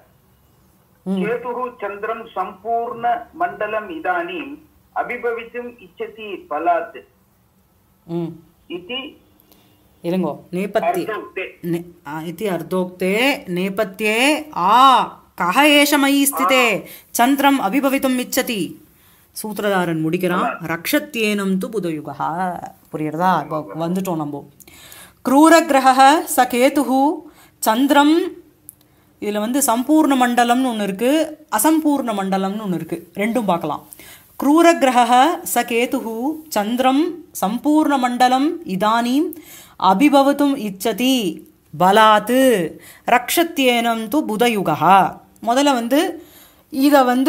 केतुः चन्द्रं सम्पूर्णमण्डलम् इदानीम् अभिभवितुम् इच्छति बलात्
ம்
इति
इलङ्गो नेपथ्ये
अर्धोक्ते
ने आ, इति अर्धोक्ते नेपथ्ये आ கஹ ஏஷ மயி ஸ்திதே சந்திரம் அபிபவித்தும் இச்சதி சூத்திரதாரன் முடிக்கிறான் ரக்ஷத்யேனம் து புதயுகா புரியுறதா இப்போ வந்துட்டோம் நம்ம க்ரூரகிரக ச கேதுஹு சந்திரம் இதில் வந்து சம்பூர்ண மண்டலம்னு ஒன்று இருக்குது அசம்பூர்ண மண்டலம்னு ஒன்று இருக்குது ரெண்டும் பார்க்கலாம் க்ரூரகிரக ச கேதுஹு சந்திரம் சம்பூர்ண மண்டலம் இதானீம் அபிபவத்தும் இச்சதி பலாத்து ரக்ஷத்யேனம் து புதயுகா முதல்ல வந்து இதை வந்து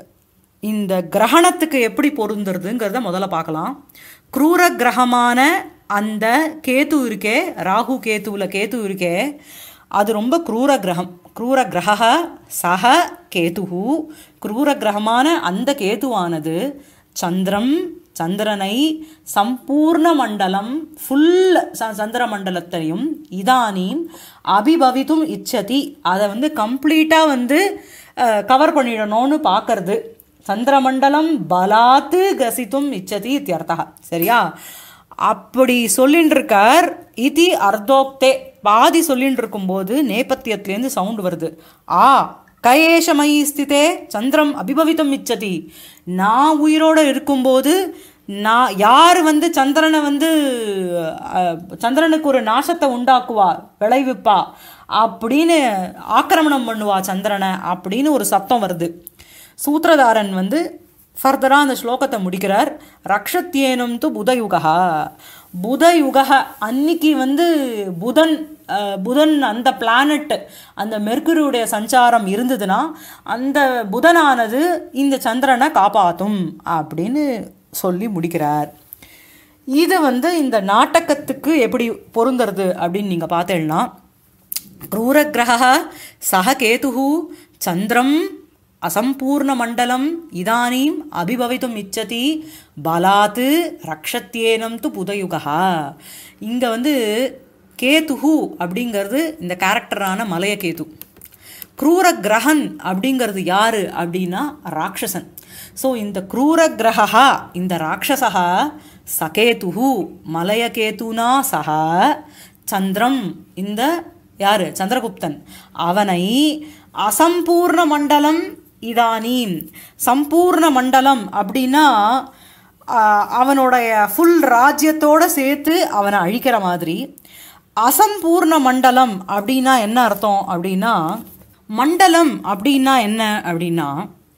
இந்த கிரகணத்துக்கு எப்படி பொருந்துறதுங்கிறத முதல்ல பார்க்கலாம் க்ரூர கிரகமான அந்த கேது இருக்கே ராகு கேத்துவில் கேது இருக்கே அது ரொம்ப க்ரூர கிரகம் க்ரூர கிரக சக கேதுஹு க்ரூர கிரகமான அந்த கேதுவானது சந்திரம் சந்திரனை சம்பூர்ண மண்டலம் ஃபுல் சந்திர மண்டலத்தையும் இதானீம் அபிபவித்தும் இச்சதி அதை வந்து கம்ப்ளீட்டாக வந்து கவர் பண்ணிடணும்னு பார்க்கறது சந்திரமண்டலம் பலாத்து கசித்தும் இச்சதி இத்தியர்த்தா சரியா அப்படி சொல்லின்னு இருக்கார் இதி அர்த்தோக்தே பாதி சொல்லின்னு இருக்கும்போது நேபத்தியத்துலேருந்து சவுண்ட் வருது ஆ கயேஷமயி ஸ்திதே சந்திரம் அபிபவித்தும் இச்சதி நான் உயிரோடு இருக்கும்போது நான் யார் வந்து சந்திரனை வந்து அஹ், சந்திரனுக்கு ஒரு நாசத்தை உண்டாக்குவா விளைவிப்பா அப்படின்னு ஆக்கிரமணம் பண்ணுவா சந்திரனை அப்படின்னு ஒரு சத்தம் வருது சூத்திரதாரன் வந்து ஃபர்தராக அந்த ஸ்லோகத்தை முடிக்கிறார் ரக்ஷத்யேனம் து புதயுகா புதயுக அன்னைக்கு வந்து புதன் அஹ், புதன் அந்த பிளானட் அந்த மெர்க்குரியுடைய சஞ்சாரம் இருந்ததுன்னா அந்த புதனானது இந்த சந்திரனை காப்பாற்றும் அப்படின்னு சொல்லி முடிக்கிறார் இது வந்து இந்த நாட்டகத்துக்கு எப்படி பொருந்துறது அப்படின்னு நீங்கள் பார்த்தேன்னா क्रूरग्रहः सः केतुः चन्द्रम् असम्पूर्णमण्डलम् इदानीम् अभिभवितुम् इच्छति பலாத் ரக்ஷத்யேனம் து புதயுகா இங்கே வந்து கேதுஹு அப்படிங்கிறது இந்த கேரக்டரான மலைய கேது க்ரூர கிரகன் அப்படிங்கிறது யாரு அப்படின்னா ராட்சசன் ஸோ இந்த க்ரூர கிரகா இந்த ராட்சசா சகேதுஹு மலயகேதுனா சக சந்திரம் இந்த யாரு சந்திரகுப்தன் அவனை அசம்பூர்ண மண்டலம் இதானீம் சம்பூர்ண மண்டலம் அப்படின்னா ஆஹ், அவனுடைய ஃபுல் ராஜ்யத்தோட சேர்த்து அவனை அழிக்கிற மாதிரி அசம்பூர்ண மண்டலம் அப்படின்னா என்ன அர்த்தம் அப்படின்னா மண்டலம் அப்படின்னா என்ன அப்படின்னா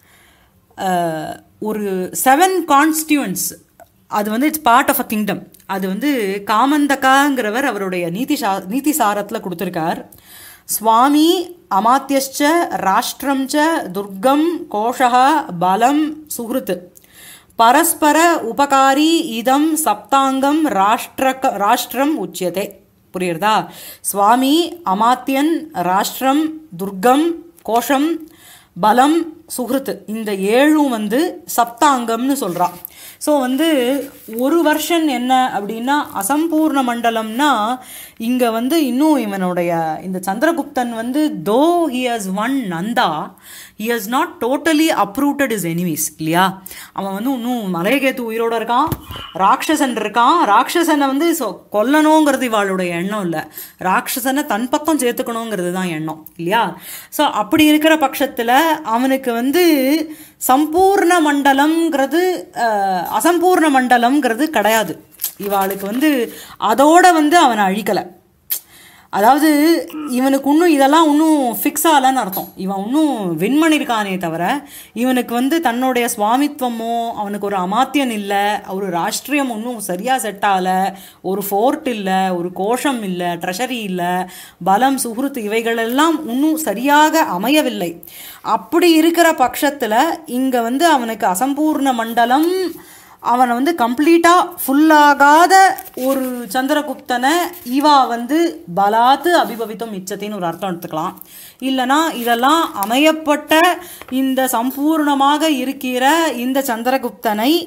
அஹ், ஒரு செவன் கான்ஸ்டியூன்ஸ் அது வந்து it's part of a kingdom அது வந்து காமந்தகாங்கிறவர் அவருடைய நீதி சா நீதி சாரத்தில் கொடுத்துருக்கார் சுவாமி அமாத்தியश्च ராஷ்டிரம் ச துர்கம் கோஷः பலம் சுஹൃத் பரஸ்பர உபகாரி இதம் சப்தாங்கம் ராஷ்டிரக ராஷ்டிரம் உச்சியதே புரியுறதா சுவாமி அமாத்தியன் ராஷ்டிரம் துர்கம் கோஷம் பலம் சுஹൃத் இந்த ஏழும் வந்து சப்தாங்கம்னு சொல்றா ஸோ வந்து ஒரு வருஷன் என்ன அப்படின்னா அசம்பூர்ண மண்டலம்னா இங்கே வந்து இன்னும் இவனுடைய இந்த சந்திரகுப்தன் வந்து though he has won Nanda he has not totally uprooted his enemies இல்லையா அவன் வந்து இன்னும் மலையகேத்து உயிரோட இருக்கான் ராட்சசன் இருக்கான் ராட்சசனை வந்து சொ- கொல்லணுங்கிறது இவாளுடைய எண்ணம் இல்லை ராட்சசனை தன் பக்கம் சேர்த்துக்கணுங்கிறது தான் எண்ணம் இல்லையா ஸோ அப்படி இருக்கிற பட்சத்தில் அவனுக்கு வந்து சம்பூர்ண மண்டலம்ங்கிறது அஹ், அசம்பூர்ண மண்டலம்ங்கிறது கிடையாது இவாளுக்கு வந்து அதோட வந்து அவனை அழிக்கலை அதாவது இவனுக்கு இன்னும் இதெல்லாம் இன்னும் ஃபிக்ஸ் ஆகலன்னு அர்த்தம் இவன் இன்னும் வின் பண்ணியிருக்கானே தவிர இவனுக்கு வந்து தன்னுடைய சுவாமித்துவமோ அவனுக்கு ஒரு அமாத்தியன் இல்லை ஒரு ராஷ்டிரியம் இன்னும் சரியாக செட் ஆகலை ஒரு ஃபோர்ட் இல்லை ஒரு கோஷம் இல்லை ட்ரெஷரி இல்லை பலம் சுஹൃத் இவைகளெல்லாம் இன்னும் சரியாக அமையவில்லை அப்படி இருக்கிற பட்சத்தில் இங்கே வந்து அவனுக்கு அசம்பூர்ண மண்டலம் அவனை வந்து கம்ப்ளீட்டாக ஃபுல்லாகாத ஒரு சந்திரகுப்தனை இவா வந்து பலாத்து அபிபவித்தம் மிச்சத்தின்னு ஒரு அர்த்தம் எடுத்துக்கலாம் இல்லைனா இதெல்லாம் அமையப்பட்ட இந்த சம்பூர்ணமாக இருக்கிற இந்த சந்திரகுப்தனை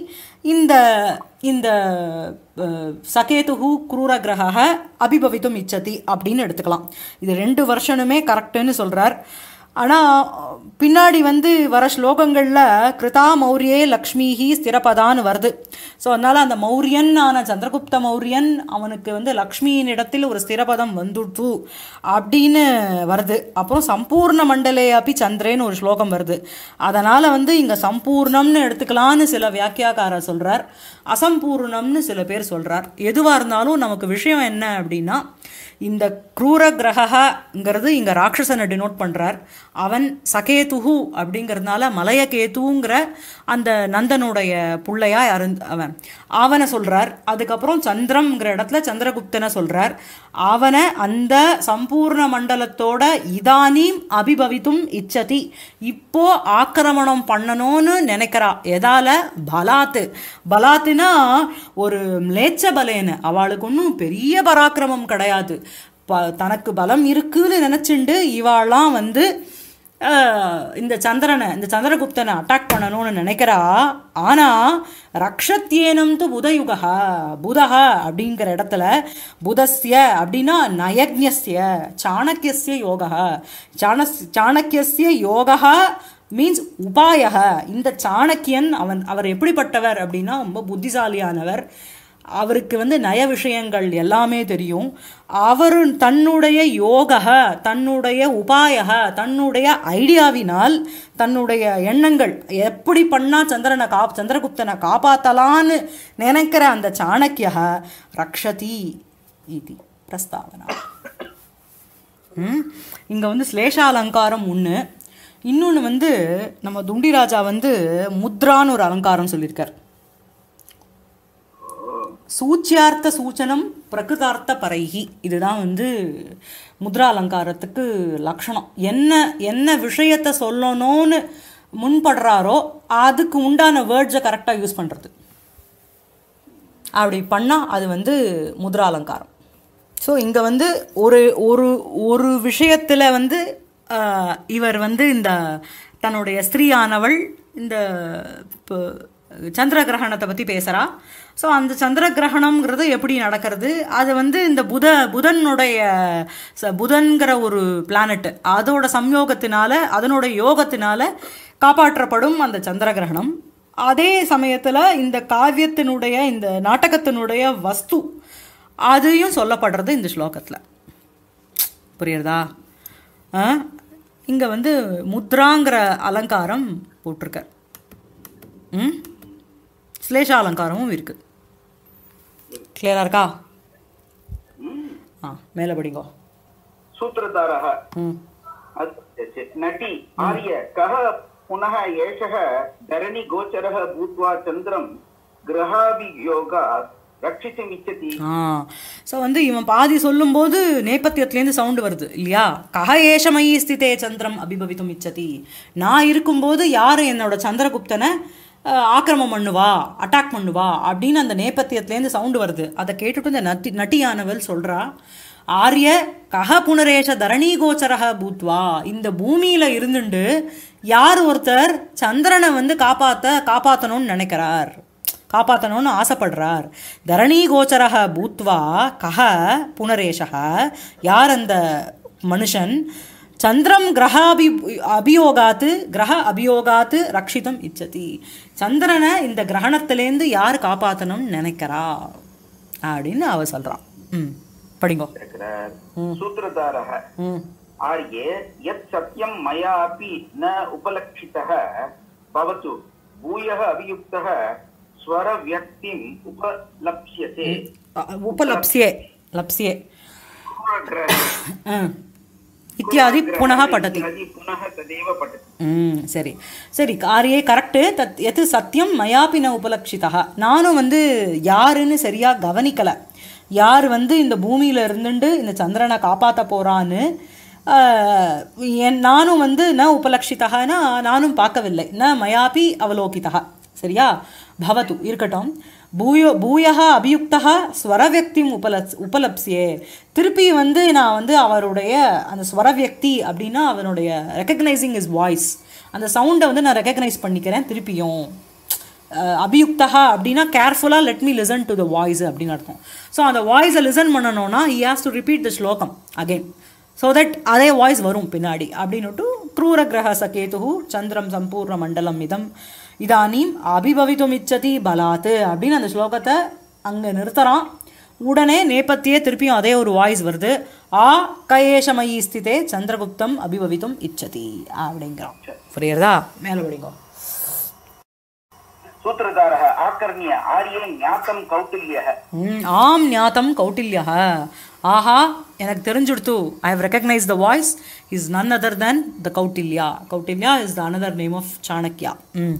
இந்த இந்த அஹ், சகேதுஹு குரூரகிரக அபிபவித்தும் இச்சதி அப்படின்னு எடுத்துக்கலாம் இது ரெண்டு வருஷனுமே கரெக்டுன்னு சொல்கிறார் ஆனால் பின்னாடி வந்து வர ஸ்லோகங்களில் கிருதா மௌரியே லக்ஷ்மிஹி ஸ்திரபதான்னு வருது ஸோ அதனால் அந்த மௌரியன் ஆன சந்திரகுப்த மௌரியன் அவனுக்கு வந்து லக்ஷ்மியின் இடத்தில் ஒரு ஸ்திரபதம் வந்துட்டு அப்படின்னு வருது அப்புறம் சம்பூர்ண மண்டலே அப்பி சந்திரேன்னு ஒரு ஸ்லோகம் வருது அதனால் வந்து இங்கே சம்பூர்ணம்னு எடுத்துக்கலான்னு சில வியாக்கியாக்காரர் சொல்கிறார் அசம்பூர்ணம்னு சில பேர் சொல்கிறார் எதுவாக இருந்தாலும் நமக்கு விஷயம் என்ன அப்படின்னா இந்த க்ரூர கிரகங்கிறது இங்கே ராட்சசனை டினோட் பண்ணுறார் அவன் சகேதுஹு அப்படிங்கிறதுனால மலையகேதுங்கிற அந்த நந்தனுடைய புள்ளையா இருந் அவன் அவனை சொல்கிறார் அதுக்கப்புறம் சந்திரம்ங்கிற இடத்துல சந்திரகுப்தனை சொல்கிறார் அவனை அந்த சம்பூர்ண மண்டலத்தோட இதானீம் அபிபவித்தும் இச்சதி இப்போ ஆக்கிரமணம் பண்ணணும்னு நினைக்கிறா எதால பலாத்து பலாத்துனா ஒரு லேச்ச பலேன்னு அவளுக்கு ஒன்றும் பெரிய பராக்கிரமம் கிடையாது ப தனக்கு பலம் இருக்குன்னு நினச்சிண்டு இவாளாம் வந்து அஹ், இந்த சந்திரனை இந்த சந்திரகுப்தனை அட்டாக் பண்ணணும்னு நினைக்கிறா ஆனால் ரக்ஷத்யேனம் து புதயுகா புதக அப்படிங்கிற இடத்துல புதஸ்ய அப்படின்னா நயக்ஞஸ்ய சாணக்கியஸ்ய யோகா சாணஸ் சாணக்கியஸ்ய யோகா மீன்ஸ் உபாயக இந்த சாணக்கியன் அவன் அவர் எப்படிப்பட்டவர் அப்படின்னா ரொம்ப புத்திசாலியானவர் அவருக்கு வந்து நய விஷயங்கள் எல்லாமே தெரியும் அவர் தன்னுடைய யோகக தன்னுடைய உபாயக தன்னுடைய ஐடியாவினால் தன்னுடைய எண்ணங்கள் எப்படி பண்ணா சந்திரனை கா சந்திரகுப்தனை காப்பாத்தலான்னு நினைக்கிற அந்த சாணக்கியக ரக்ஷதி இது பிரஸ்தாவனா ம் இங்கே வந்து ஸ்லேஷாலங்காரம் ஒன்று இன்னொன்று வந்து நம்ம துண்டிராஜா வந்து முத்ரான்னு ஒரு அலங்காரம் சொல்லியிருக்கார் சூச்சியார்த்த சூச்சனம் பிரகிருதார்த்த பரைகி இதுதான் வந்து முத்ரா அலங்காரத்துக்கு லக்ஷணம் என்ன என்ன விஷயத்தை சொல்லணும்னு முன்படுறாரோ அதுக்கு உண்டான வேர்ட்ஸை கரெக்டாக யூஸ் பண்ணுறது அப்படி பண்ணால் அது வந்து முத்ரா அலங்காரம் ஸோ இங்கே வந்து ஒரு ஒரு ஒரு விஷயத்தில் வந்து ஆஹ், இவர் வந்து இந்த தன்னுடைய ஸ்திரீயானவள் இந்த இப்போ சந்திர கிரகணத்தை பற்றி பேசுகிறா ஸோ அந்த சந்திர கிரகணம்ங்கிறது எப்படி நடக்கிறது அது வந்து இந்த புத புதனுடைய ச- புதன்கிற ஒரு பிளானட் அதோட சம்யோகத்தினால அதனுடைய யோகத்தினால காப்பாற்றப்படும் அந்த சந்திர கிரகணம் அதே சமயத்தில் இந்த காவியத்தினுடைய இந்த நாடகத்தினுடைய வஸ்து அதையும் சொல்லப்படுறது இந்த ஸ்லோகத்தில் புரியுறதா இங்கே வந்து முத்ராங்கிற அலங்காரம் போட்டிருக்கார் ம் ஸ்லேஷா அலங்காரமும் இருக்கு கிளியரா இருக்கா ஆ மேலே படிங்கோ
सूत्रधारः
ம்
अस्तु, नटी आर्य कः पुनः एषः धरणिगोचरः भूत्वा चन्द्रं ग्रहाभियोगात् रक्षितुम् इच्छति
ஆ ஸோ வந்து இவன் பாதி சொல்லும்போது நேபத்தியத்துலேருந்து சவுண்டு வருது இல்லையா கஹ ஏஷமயி ஸ்திதே சந்திரம் அபிபவித்தும் இச்சதி நான் இருக்கும்போது யார் என்னோட சந்திரகுப்தனை அஹ், ஆக்கிரமம் பண்ணுவா அட்டாக் பண்ணுவா அப்படின்னு அந்த நேபத்தியத்துலேருந்து சவுண்டு வருது அதை கேட்டுட்டு இந்த நட்டி நட்டியானவள் சொல்கிறா ஆரிய கஹ புனரேஷ தரணீகோச்சரக பூத்வா இந்த பூமியில இருந்துண்டு யார் ஒருத்தர் சந்திரனை வந்து காப்பாத்த காப்பாத்தணும்னு நினைக்கிறார் காப்பாற்றணும்னு ஆசைப்படுறார் தரணீகோச்சரக பூத்வா கஹ புனரேஷக யார் அந்த மனுஷன் சந்திரம் கிரக அபி அபியோகாத்து கிரக அபியோகாத்து ரக்ஷிதம் இச்சதி சந்திரனை இந்த கிரகணத்திலேருந்து யார் காப்பாற்றணும்னு நினைக்கிறா அப்படின்னு அவ சொல்றான் ம் படிங்கோ
सूत्रधारः
ம்
आर्ये यत् सत्यं मया अपि न उपलक्षितः भवतु भूयः अभियुक्तः स्वरव्यक्तिम् उपलप्स्यते
அ- உபலப்சியே லப்சியே
पूर्वग्रह-
ம். இத்தியாதி புனः பட்டதி
इत्यादि पुनः तदेव पठति
ம் சரி சரி காரியே கரெக்டு தத் எது சத்தியம் மயாபி ந உபலக்ஷிதா நானும் வந்து யாருன்னு சரியாக கவனிக்கலை யார் வந்து இந்த பூமியில் இருந்துட்டு இந்த சந்திரனை காப்பாற்ற போகிறான்னு என் நானும் வந்து ந உபலக்ஷிதகனா நானும் பார்க்கவில்லை ந மயாபி அவலோகிதா சரியா பவத்து இருக்கட்டும் பூயோ பூயக அபியுக்தா ஸ்வரவியக்திம் உபலப் உபலப்சியே திருப்பி வந்து நான் வந்து அவருடைய அந்த ஸ்வரவியக்தி அப்படின்னா அவனுடைய ரெக்கக்னைசிங் இஸ் வாய்ஸ் அந்த சவுண்டை வந்து நான் ரெக்கக்னைஸ் பண்ணிக்கிறேன் திருப்பியும் அஹ், அபியுக்தா அப்படின்னா கேர்ஃபுல்லாக let me listen to the voice அப்படின்னு அர்த்தம் ஸோ அந்த வாய்ஸை லிசன் பண்ணணும்னா he has to repeat the ஸ்லோகம் அகைன் ஸோ தட் அதே வாய்ஸ் வரும் பின்னாடி அப்படின்னுட்டு க்ரூரகிரக சகேது சந்திரம் சம்பூர்ண மண்டலம் இதம் இதானீம் அபிபவித்தும் இச்சதி பலாத்து அப்படின்னு அந்த ஸ்லோகத்தை அங்கே நிறுத்துறான் உடனே நேபத்தியே திருப்பியும் அதே ஒரு வாய்ஸ் வருது ஆ கயேஷமயி ஸ்திதே சந்திரகுப்தம் அபிபவித்தும் இச்சதி அப்படிங்கிறான் புரியுறதா மேலே படிங்க
सूत्रधारः आकर्ण्य आर्ये ज्ञातं कौटिल्यः
ம், ஆம் ஞாத்தம் கௌட்டில்யா ஆஹா எனக்கு தெரிஞ்சுடுத்து I have recognise the voice is none other than the Kautilya Kautilya is the another name of Chanakya hmm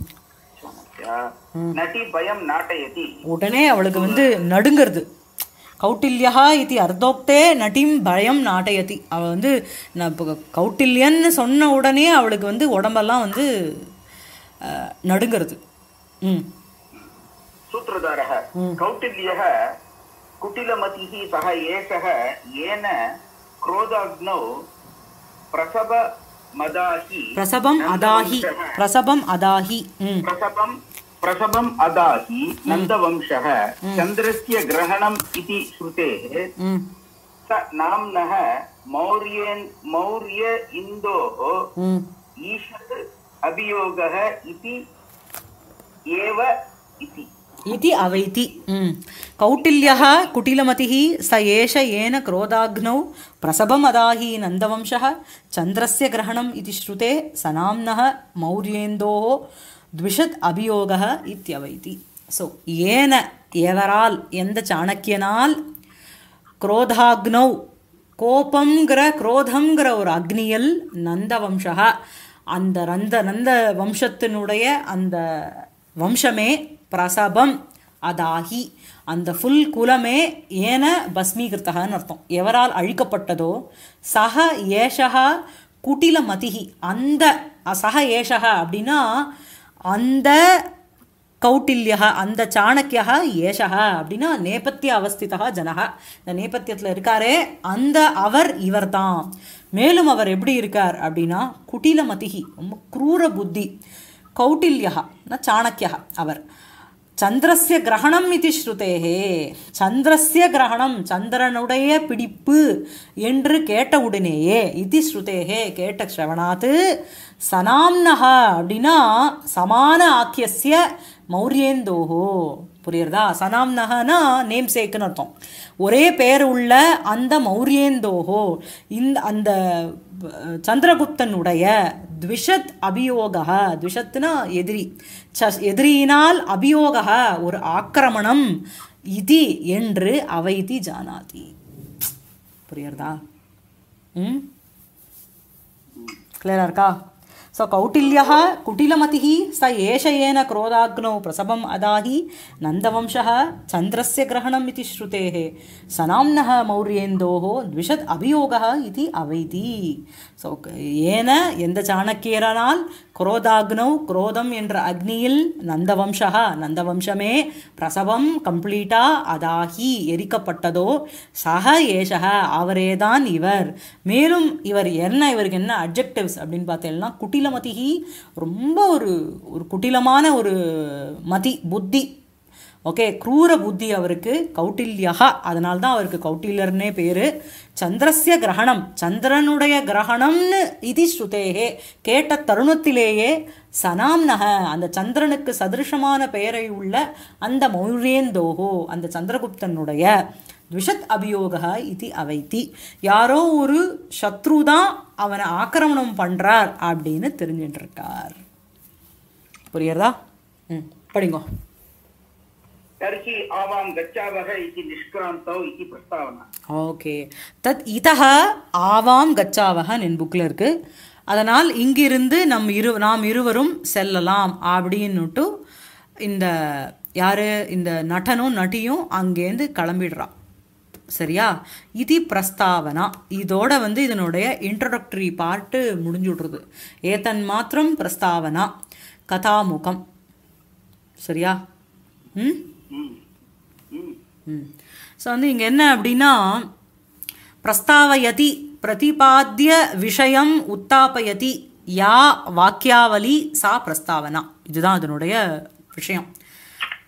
नटी भयं नाटयति
உடனே அவளுக்கு வந்து நடுங்கிறது கௌட்டில்யா இது அர்த்தோக்தே நட்டிம் பயம் நாட்டயதி அவள் வந்து நான் இப்போ கௌட்டில்யன்னு சொன்ன உடனே அவளுக்கு வந்து உடம்பெல்லாம் வந்து அஹ், நடுங்கிறது ம்
सूत्रधारः कौटिल्यः कुटिलमतिः सः एषः येन क्रोधाग्नौ प्रसवमदाहि
பிரசபம் அதாஹி பிரசபம் அதாஹி ம்
प्रसवं प्रसवम् अदाहि नन्दवंशः चन्द्रस्य ग्रहणम् इति श्रुतेः
ம்
स नाम्नः मौर्येन् मौर्य इन्दोः
ம்
ईषत् अभियोगः इति एव इति
इति अवैति ம். कौटिल्यः कुटिलमतिः स एष येन क्रोधाग्नौ प्रसभमदाहि नन्दवंशः चन्द्रस्य ग्रहणम् इति श्रुते सनाम्नः मौर्येन्दोः द्विषत् अभियोगः इत्यवैति ஸோ ஏன எவரால் எந்த சாணக்கியனால் குரோதாக்னௌ கோபங்கிற குரோதங்கிற ஒரு அக்னியில் நந்த வம்சா அந்த நந்த நந்த வம்சத்தினுடைய அந்த வம்சமே பிரசபம் அதாகி அந்த ஃபுல் குலமே ஏன பஸ்மீகிருத்தகன்னு அர்த்தம் எவரால் அழிக்கப்பட்டதோ சக ஏஷகா குட்டில மதிஹி அந்த சக ஏஷக அப்படின்னா அந்த கௌட்டில்யா அந்த சாணக்கியா ஏஷக அப்படின்னா நேபத்திய அவஸ்திதா ஜனக இந்த நேபத்தியத்தில் இருக்காரே அந்த அவர் இவர்தான் மேலும் அவர் எப்படி இருக்கார் அப்படின்னா குட்டிலமதிஹி ரொம்ப குரூர புத்தி கௌட்டில்யா சாணக்கியா அவர் சந்திரஸ்ய கிரகணம் இது ஸ்ருதேகே சந்திரஸ்ய கிரகணம் சந்திரனுடைய பிடிப்பு என்று கேட்டவுடனேயே இது ஸ்ருதேகே கேட்ட ஸ்ரவணாத்து சனாம்னஹ அப்படின்னா சமான ஆக்கியஸ்ய மௌரியேந்தோஹோ புரியுறதா சனாம்னஹனா நேம் சேக்குன்னு அர்த்தம் ஒரே பேர் உள்ள அந்த மௌரியேந்தோஹோ இந்த அந்த அஹ், சந்திரகுப்தனுடைய த்விஷத் அபியோக த்விஷத்னா எதிரி ச எதிரியினால் அபியோக ஒரு ஆக்கிரமணம் இது என்று அவைதி ஜானாதி புரியுறதா ம் கிளியரா இருக்கா ஸோ கௌட்டில்யः कुटिलमतिः स एष येन क्रोधाग्नौ प्रसभम् अदाहि नन्दवंशः चन्द्रस्य ग्रहणम् इति श्रुतेः सनाम्नः मौर्येन्दोः द्विषत् अभियोगः इति अवैति ஸோ ஏன எந்த சாணக்கியரனால் குரோதாக்னௌ குரோதம் என்ற அக்னியில் நந்தவம்சா நந்தவம்சமே பிரசவம் கம்ப்ளீட்டா அதாகி எரிக்கப்பட்டதோ சக ஏஷக அவரேதான் இவர் மேலும் இவர் என்ன இவருக்கு என்ன அப்ஜெக்டிவ்ஸ் அப்படின்னு பார்த்தேன்னா குட்டிலமதிகி ரொம்ப ஒரு ஒரு குட்டிலமான ஒரு மதி புத்தி ஓகே க்ரூர புத்தி அவருக்கு கௌட்டில்யகா அதனால தான் அவருக்கு கௌட்டில்யர்னே பேரு சந்திரஸ்ய கிரகணம் சந்திரனுடைய கிரகணம்னு இது ஸ்ருதேகே கேட்ட தருணத்திலேயே சனாம்னக அந்த சந்திரனுக்கு சதிருஷமான பெயரை உள்ள அந்த மௌரியேந்தோகோ அந்த சந்திரகுப்தனுடைய த்விஷத் அபியோக இது அவைத்தி யாரோ ஒரு சத்ரு தான் அவனை ஆக்கிரமணம் பண்றார் அப்படின்னு தெரிஞ்சுட்டு இருக்கார் புரியுறதா ம் படிங்கோ
तर्हि आवां गच्छावः इति निष्क्रान्तौ इति प्रस्तावना
ஓகே தத் இதஹ ஆவாம் கச்சாவஹன் என் புக்கில் இருக்கு அதனால் இங்கிருந்து நம் இரு நாம் இருவரும் செல்லலாம் அப்படின்னுட்டு இந்த யாரு இந்த நட்டனும் நட்டியும் அங்கேருந்து கிளம்பிடுறா சரியா இது பிரஸ்தாவனா இதோட வந்து இதனுடைய இன்ட்ரடக்டரி பார்ட்டு முடிஞ்சுடுறது ஏதன் மாத்திரம் பிரஸ்தாவனா கதாமுகம் சரியா ம்
ம் ம்
ம் ஸோ வந்து இங்கே என்ன அப்படின்னா பிரஸ்தாவயதி பிரதிபாத்திய விஷயம் உத்தாபயதி யா வாக்கியாவலி சா பிரஸ்தாவனா இதுதான் அதனுடைய விஷயம்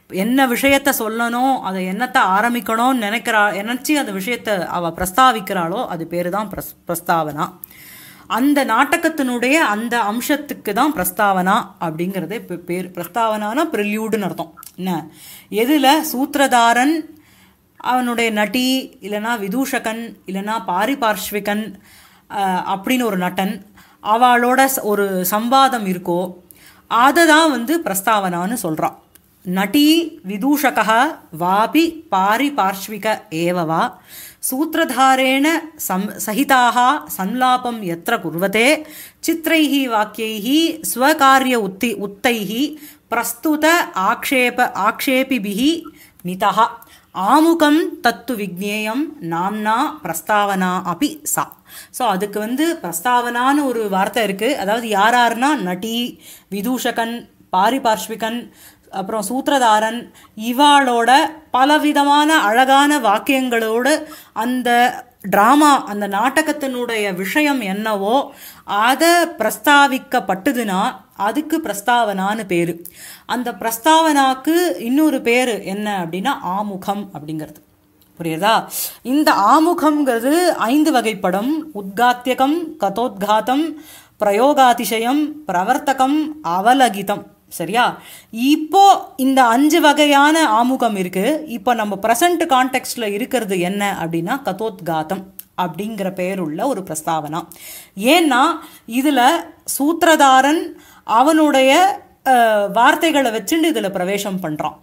என்ன விஷயத்த சொல்லணும் அதை என்னத்தை ஆரம்பிக்கணும்னு நினைக்கிறா நினச்சி அந்த விஷயத்தை அவ பிரஸ்தாவிக்கிறாளோ அது பேர் தான் பிரஸ் பிரஸ்தாவனா அந்த நாடகத்தினுடைய அந்த அம்சத்துக்கு தான் பிரஸ்தாவனா அப்படிங்கிறதே பே- பேர் பிரஸ்தாவனானா ப்ரில்யூடுன்னு அர்த்தம் என்ன எதில் சூத்திரதாரன் அவனுடைய நட்டி இல்லைனா விதூஷகன் இல்லைனா பாரிபார்ஷ்விகன் அஹ், அப்படின்னு ஒரு நட்டன் அவளோட ச- ஒரு சம்வாதம் இருக்கோ அதை தான் வந்து பிரஸ்தாவனான்னு சொல்கிறான் நட்டி விதூஷக வாபி பாரிபார்ஷ்விக ஏவ வா சூத்திரதாரேண சம் சகிதாக சம்லாபம் எத்திர குர்வதே சித்ரைः வாக்கியைः ஸ்வகாரிய உத்தி உத்தைः பிரஸ்துத ஆக்ஷேப ஆக்ஷேபிபிः நிதः ஆமுகம் தத்து விக்னேயம் நாம்னா பிரஸ்தாவனா அபி சா ஸோ அதுக்கு வந்து பிரஸ்தாவனான்னு ஒரு வார்த்தை இருக்குது அதாவது யார் யாருன்னா நட்டி விதூஷகன் பாரிபார்ஷ்விகன் அப்புறம் சூத்திரதாரன் இவாளோட பலவிதமான அழகான வாக்கியங்களோடு அந்த ட்ராமா அந்த நாடகத்தினுடைய விஷயம் என்னவோ அதை பிரஸ்தாவிக்கப்பட்டதுன்னா அதுக்கு பிரஸ்தாவனான்னு பேர் அந்த பிரஸ்தாவனாக்கு இன்னொரு பேர் என்ன அப்படின்னா ஆமுகம் அப்படிங்கிறது புரியுதா இந்த ஆமுகம்ங்கிறது ஐந்து வகைப்படும் உத்காத்தியகம் கதோத்காத்தம் பிரயோகாதிசயம் பிரவர்த்தகம் அவலகிதம் சரியா இப்போ இந்த அஞ்சு வகையான ஆமுகம் இருக்கு இப்போ நம்ம ப்ரெசன்ட் கான்டெக்ட்ல இருக்கிறது என்ன அப்படின்னா கதோத்காத்தம் அப்படிங்கிற பெயருள்ள ஒரு பிரஸ்தாவனா ஏன்னா இதுல சூத்திரதாரன் அவனுடைய அஹ், வார்த்தைகளை வச்சுட்டு இதுல பிரவேசம் பண்றான்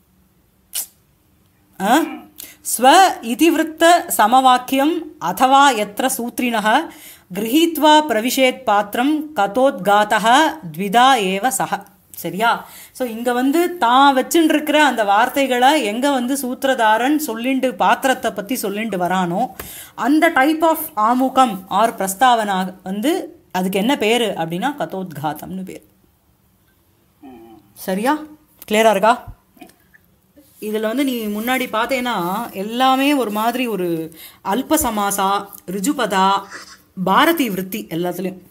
अ? स्व इतिवृत्त समवाक्यम् अथवा यत्र सूत्रिणः गृहीत्वा प्रविशेत् பாத்திரம் கதோத்காத்தः द्विधा एव सः சரியா ஸோ இங்கே வந்து தான் வச்சுட்டு இருக்கிற அந்த வார்த்தைகளை எங்கே வந்து சூத்திரதாரன் சொல்லிண்டு பாத்திரத்தை பற்றி சொல்லிண்டு வரானோ அந்த டைப் ஆஃப் ஆமுகம் ஆர் பிரஸ்தாவனா வந்து அதுக்கு என்ன பேர் அப்படின்னா கதோத்காத்தம்னு பேர் சரியா கிளியரா இருக்கா இதில் வந்து நீ முன்னாடி பார்த்தேன்னா எல்லாமே ஒரு மாதிரி ஒரு அல்ப சமாசா ரிஜுபதா பாரதி விருத்தி எல்லாத்துலேயும்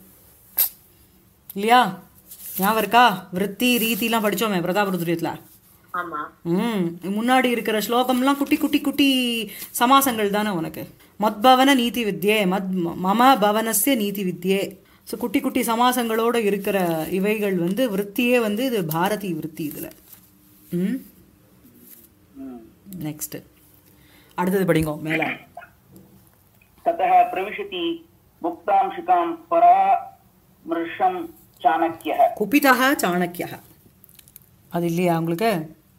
இல்லையா ஞாபகம் இருக்கா விருத்தி ரீதிலாம் படித்தோமே பிரதாபருத்ரியத்தில்
ஆமா
ம் முன்னாடி இருக்கிற ஸ்லோகம்லாம் குட்டி குட்டி குட்டி சமாசங்கள் தானே உனக்கு மத்பவன நீதி வித்யே மத் மம பவனஸ்ய நீதி வித்யே ஸோ குட்டி குட்டி சமாசங்களோட இருக்கிற இவைகள் வந்து விருத்தியே வந்து இது பாரதி விருத்தி இதில் ம் நெக்ஸ்ட் அடுத்தது படிங்கோ மேலே
ततः प्रविशति मुक्तांशिकां परामृशं चाणक्यः
குபிதா சாணக்கியா அது இல்லையா உங்களுக்கு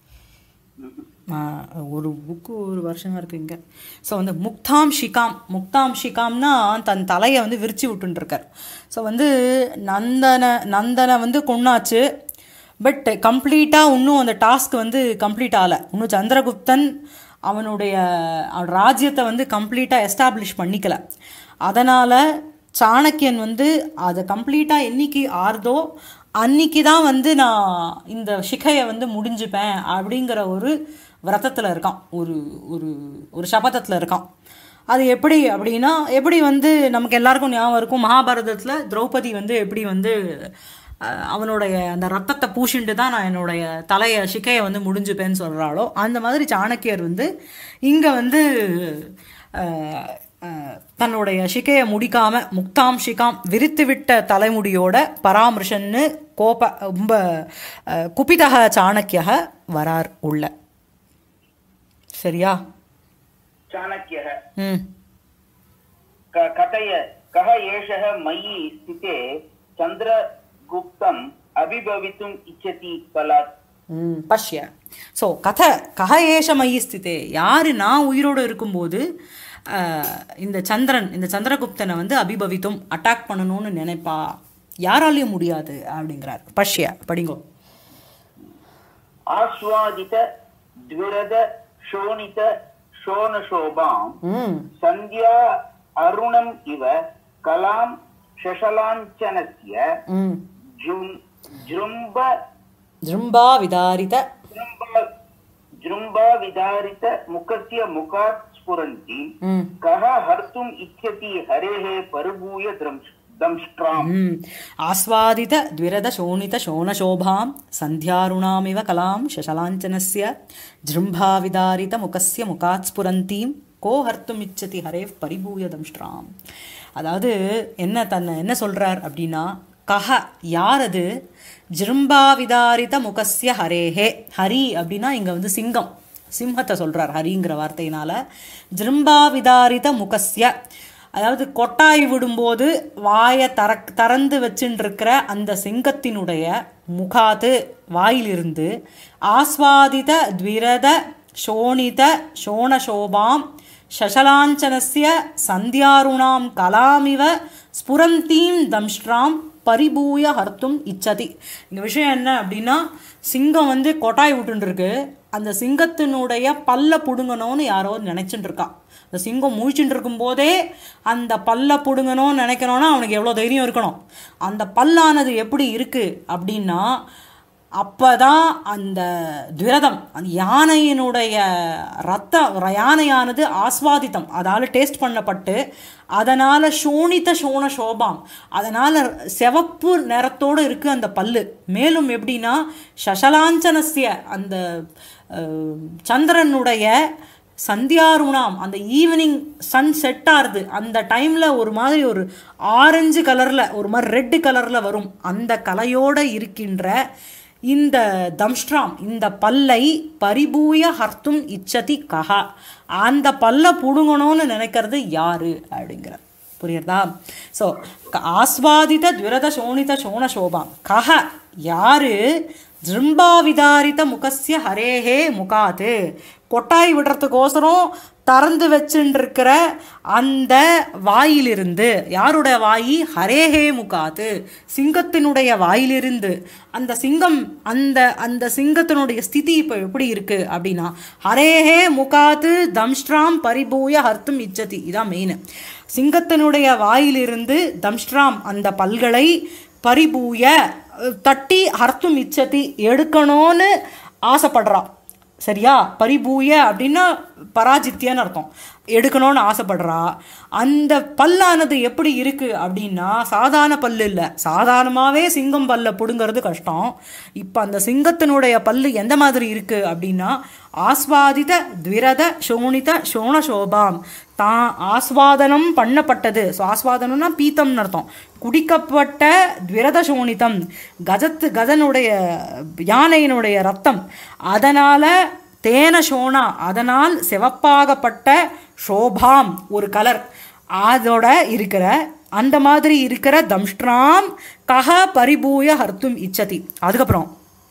ஆ, ஒரு புக்கு ஒரு வருஷமா இருக்கு இங்க ஸோ வந்து முக்தாம் ஷிகாம் முக்தாம் ஷிகாம்னா தன் தலையை வந்து விரிச்சு விட்டுருக்கார் ஸோ வந்து நந்தன நந்தனை வந்து கொன்னாச்சு பட் கம்ப்ளீட்டாக இன்னும் அந்த டாஸ்க் வந்து கம்ப்ளீட் ஆகலை இன்னும் சந்திரகுப்தன் அவனுடைய அவன் ராஜ்யத்தை வந்து கம்ப்ளீட்டாக எஸ்டாப்ளிஷ் பண்ணிக்கல அதனால் சாணக்கியன் வந்து அதை கம்ப்ளீட்டாக என்னைக்கு ஆறுதோ அன்னைக்கு தான் வந்து நான் இந்த சிகையை வந்து முடிஞ்சுப்பேன் அப்படிங்கிற ஒரு விரதத்தில் இருக்கான் ஒரு ஒரு ஒரு சபதத்தில் இருக்கான் அது எப்படி அப்படின்னா எப்படி வந்து நமக்கு எல்லாருக்கும் ஞாபகம் இருக்கும் மகாபாரதத்தில் திரௌபதி வந்து எப்படி வந்து அஹ், அவனுடைய அந்த ரத்தத்தை பூசிண்டு தான் நான் என்னுடைய தலையை சிக்கையை வந்து முடிஞ்சுப்பேன்னு சொல்கிறாளோ அந்த மாதிரி சாணக்கியர் வந்து இங்கே வந்து அஹ், அஹ், தன்னுடைய சிக்கையை முடிக்காம முக்தாம் ஷிகாம் விரித்துவிட்ட தலைமுடியோட பராமர்ஷன்னு கோப ரொம்ப அஹ், குபிதக சாணக்கியக வரார் உள்ள சரியா
चाणक्यः
ம்
क- कथय कः एषः मयि स्थिते चन्द्रगुप्तम् अभिभवितुम् इच्छति बलात्
ம் பஷ்ய ஸோ கதை கக ஏஷ மயி ஸ்திதே யார் நான் உயிரோடு இருக்கும்போது அஹ், இந்த சந்திரன் இந்த சந்திரகுப்தனை வந்து அபிபவித்தும் அட்டாக் பண்ணணும்னு நினைப்பா யாராலையும் முடியாது அப்படிங்கிறார் பஷ்ய படிங்கோ
आस्वादित द्विरद शोणित शोणशोभाम्
ம்
सन्ध्या अरुणम् इव कलां शशलाञ्चनस्य
ம்
जृम् जृम्ब
ஜிரும்பா விதாரித
जृम्ब जृम्बाविदारित मुखस्य मुखात् स्फुरन्ति
ம்
कः हर्तुम् इच्छति हरेः परभूय द्रंश दंष्ट्राम्
ம். ஆஸ்வாதித द्विरद शोणित शोणशोभां सन्ध्यारुणामिव कलां शशलाञ्चनस्य जृम्भाविदारित मुखस्य मुखात् स्फुरन्तीं को हर्तुमिच्छति हरेः परिभूय दंष्ट्राम् அதாவது என்ன தன்னை என்ன சொல்றார் அப்படின்னா கஹ யார் அது ஜிரும்பாவிதாரித முகஸ்ய ஹரேஹே ஹரி அப்படின்னா இங்க வந்து சிங்கம் சிம்மத்தை சொல்றார் ஹரிங்கிற வார்த்தையினால ஜிரும்பாவிதாரித முகஸ்ய அதாவது கொட்டாய் விடும்போது வாயை தர திறந்து வச்சுட்டு இருக்கிற அந்த சிங்கத்தினுடைய முகாது வாயிலிருந்து ஆஸ்வாதித த்விரத சோணித சோணசோபாம் சசலாஞ்சனஸ்ய சந்தியாருணாம் கலாமிவ ஸ்புரந்தீம் தம்ஷ்ராம் பரிபூய ஹர்த்தும் இச்சதி இந்த விஷயம் என்ன அப்படின்னா சிங்கம் வந்து கொட்டாய் விட்டுன்னு இருக்கு அந்த சிங்கத்தினுடைய பல்ல புடுங்கணும்னு யாரோ நினைச்சுட்டு இருக்கா அந்த சிங்கம் முழிச்சுட்டு இருக்கும்போதே அந்த பல்ல புடுங்கணும்னு நினைக்கணும்னா அவனுக்கு எவ்வளோ தைரியம் இருக்கணும் அந்த பல்லானது எப்படி இருக்கு அப்படின்னா அப்பதான் அந்த துரதம் அந்த யானையினுடைய ரத்த யானையானது ஆஸ்வாதித்தம் அதால் டேஸ்ட் பண்ணப்பட்டு அதனால் சோணித்த சோண சோபாம் அதனால் சிவப்பு நிறத்தோடு இருக்குது அந்த பல்லு மேலும் எப்படின்னா சசலாஞ்சனஸ்ய அந்த அஹ், சந்திரனுடைய சந்தியாருணாம் அந்த ஈவினிங் சன் செட் ஆறுது அந்த டைமில் ஒரு மாதிரி ஒரு ஆரஞ்சு கலரில் ஒரு மாதிரி ரெட்டு கலரில் வரும் அந்த கலையோடு இருக்கின்ற இந்த தம்ஷ்ட்ராம் இந்த பல்லை பரிபூய ஹர்த்தும் இச்சதி கஹா அந்த பல்லை புடுங்கணும்னு நினைக்கிறது யாரு அப்படிங்கிற புரியுறதா ஸோ ஆஸ்வாதித துரத சோணித சோண சோபாம் கஹ யாரு ஜிரும்பாவிதாரித முகஸ்ய ஹரேஹே முகாது கொட்டாய் விடுறதுக்கோசரம் திறந்து வச்சுருக்கிற அந்த வாயிலிருந்து யாருடைய வாயி ஹரேஹே முகாது சிங்கத்தினுடைய வாயிலிருந்து அந்த சிங்கம் அந்த அந்த சிங்கத்தினுடைய ஸ்திதி இப்போ எப்படி இருக்கு அப்படின்னா ஹரேஹே முகாது தம்ஷ்ட்ராம் பரிபூய ஹர்த்தும் இச்சதி இதான் மெயின் சிங்கத்தினுடைய வாயிலிருந்து தம்ஷ்ட்ராம் அந்த பல்களை பரிபூய அஹ், தட்டி ஹர்த்தும் இச்சதி எடுக்கணும்னு ஆசைப்படுறா சரியா பரிபூய அப்படின்னா பராஜித்தியன்னு அர்த்தம் எடுக்கணும்னு ஆசைப்படுறா அந்த பல்லானது எப்படி இருக்கு அப்படின்னா சாதாரண பல்லு இல்லை சாதாரணமாகவே சிங்கம் பல்ல பிடுங்கிறது கஷ்டம் இப்போ அந்த சிங்கத்தினுடைய பல்லு எந்த மாதிரி இருக்கு அப்படின்னா ஆஸ்வாதித த்விரத சோணித சோணசோபாம் தான் ஆஸ்வாதனம் பண்ணப்பட்டது ஸோ ஆஸ்வாதனம்னா பீத்தம்னு அர்த்தம் குடிக்கப்பட்ட த்விரத சோணிதம் கஜத்து கஜனுடைய யானையினுடைய ரத்தம் அதனால தேன சோனா அதனால் சிவப்பாகப்பட்ட சோபாம் ஒரு கலர் அதோட இருக்கிற அந்த மாதிரி இருக்கிற தம்ஷ்ட்ராம் கஹ பரிபூய ஹர்த்தும் இச்சதி அதுக்கப்புறம்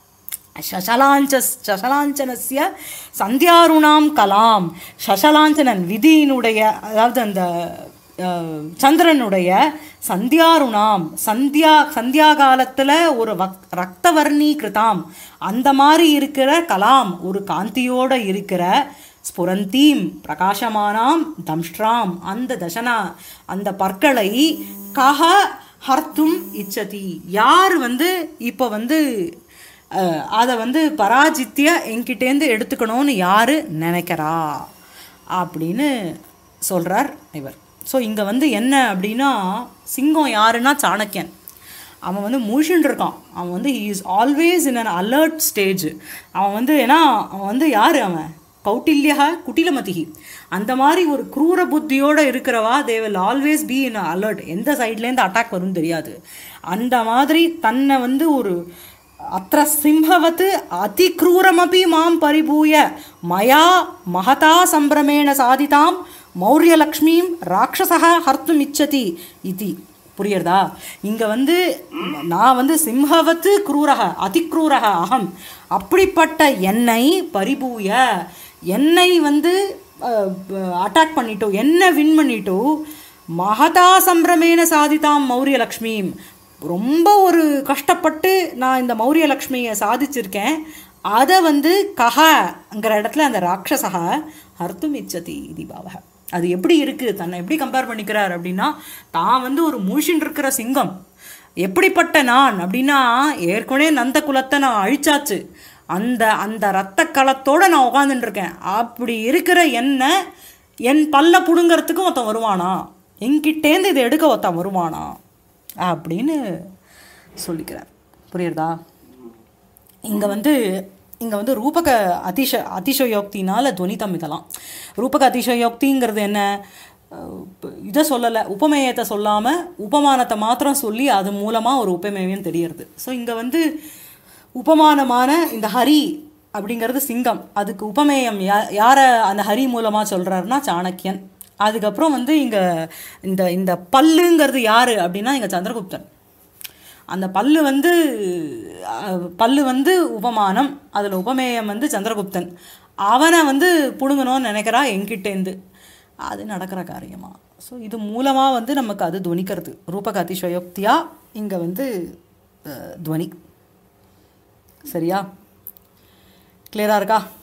சசலாஞ்ச சசலாஞ்சனஸ்ய சந்தியாருணாம் கலாம் சசலாஞ்சனன் விதியினுடைய அதாவது அந்த அஹ், சந்திரனுடைய சந்தியாருணாம் சந்தியா சந்தியா காலத்தில் ஒரு வக் ரக்தவர்ணி கிருதாம் அந்த மாதிரி இருக்கிற கலாம் ஒரு காந்தியோட இருக்கிற ஸ்புரந்தீம் பிரகாசமானாம் தம்ஷ்ட்ராம் அந்த தசனா அந்த பற்களை கஹ ஹர்த்தும் இச்சதி யார் வந்து இப்போ வந்து அஹ், அதை வந்து பராஜித்திய என்கிட்டேருந்து எடுத்துக்கணும்னு யார் நினைக்கிறா அப்படின்னு சொல்கிறார் இவர் ஸோ இங்கே வந்து என்ன அப்படின்னா சிங்கம் யாருன்னா சாணக்கியன் அவன் வந்து முழிச்சுட்டு இருக்கான் அவன் வந்து he is always in an alert stage அவன் வந்து ஏன்னா அவன் வந்து யார் அவன் கௌட்டில்யா குட்டிலமதிகி அந்த மாதிரி ஒரு க்ரூர புத்தியோட இருக்கிறவா they will always be in alert எந்த சைட்லேருந்து அட்டாக் வரும்னு தெரியாது அந்த மாதிரி தன்னை வந்து ஒரு அத்த சிம்ஹவத் அதிக்ரூரமபி மாம் பரிபூய மயா மகதா சம்பிரமேண சாதிதாம் மௌரியலக்ஷ்மீம் ராட்சசக ஹர்த்தும் இச்சதி இதி புரியுறதா இங்க வந்து நான் வந்து சிம்ஹவத்து குரூரக அதிக்ரூரக அகம் அப்படிப்பட்ட என்னை பரிபூய என்னை வந்து அட்டாக் பண்ணிட்டோ என்ன வின் பண்ணிட்டோ மகதா சம்பிரமேன சாதிதாம் மௌரியலக்ஷ்மீம் ரொம்ப ஒரு கஷ்டப்பட்டு நான் இந்த மௌரியலக்ஷ்மியை சாதிச்சிருக்கேன் அதை வந்து கஹங்கிற இடத்துல அந்த ராட்சசக ஹர்த்தும் இச்சதி தீபாவக அது எப்படி இருக்குது தன்னை எப்படி கம்பேர் பண்ணிக்கிறார் அப்படின்னா தான் வந்து ஒரு மூழ்கின்னு இருக்கிற சிங்கம் எப்படிப்பட்ட நான் அப்படின்னா ஏற்கனவே நந்த குலத்தை நான் அழிச்சாச்சு அந்த அந்த ரத்த களத்தோட நான் உட்காந்துட்டு இருக்கேன் அப்படி இருக்கிற என்ன என் பல்ல புடுங்கிறதுக்கும் ஒருத்தன் வருவானா என்கிட்டேருந்து இதை எடுக்க ஒருத்தன் வருவானா அப்படின்னு சொல்லிக்கிறார் புரியுறதா இங்கே வந்து இங்கே வந்து ரூபக அதிச அதிசயோக்தினால துவனிதம் இதெல்லாம் ரூபக அதிசயோக்திங்கிறது என்ன அஹ் இப்ப இதை சொல்லலை உபமேயத்தை சொல்லாமல் உபமானத்தை மாத்திரம் சொல்லி அது மூலமாக ஒரு உபமேயம் தெரியறது ஸோ இங்கே வந்து உபமானமான இந்த ஹரி அப்படிங்கிறது சிங்கம் அதுக்கு உபமேயம் யா யாரை அந்த ஹரி மூலமாக சொல்கிறாருன்னா சாணக்கியன் அதுக்கப்புறம் வந்து இங்கே இந்த இந்த பல்லுங்கிறது யார் அப்படின்னா இங்கே சந்திரகுப்தன் அந்த பல்லு வந்து அஹ், பல்லு வந்து உபமானம் அதில் உபமேயம் வந்து சந்திரகுப்தன் அவனை வந்து பிடுங்கணும்னு நினைக்கிறா என்கிட்டேருந்து அது நடக்கிற காரியமா ஸோ இது மூலமாக வந்து நமக்கு அது துவனிக்கிறது ரூபக அதிசயோக்தியாக இங்கே வந்து அஹ், துவனி சரியா கிளியராக இருக்கா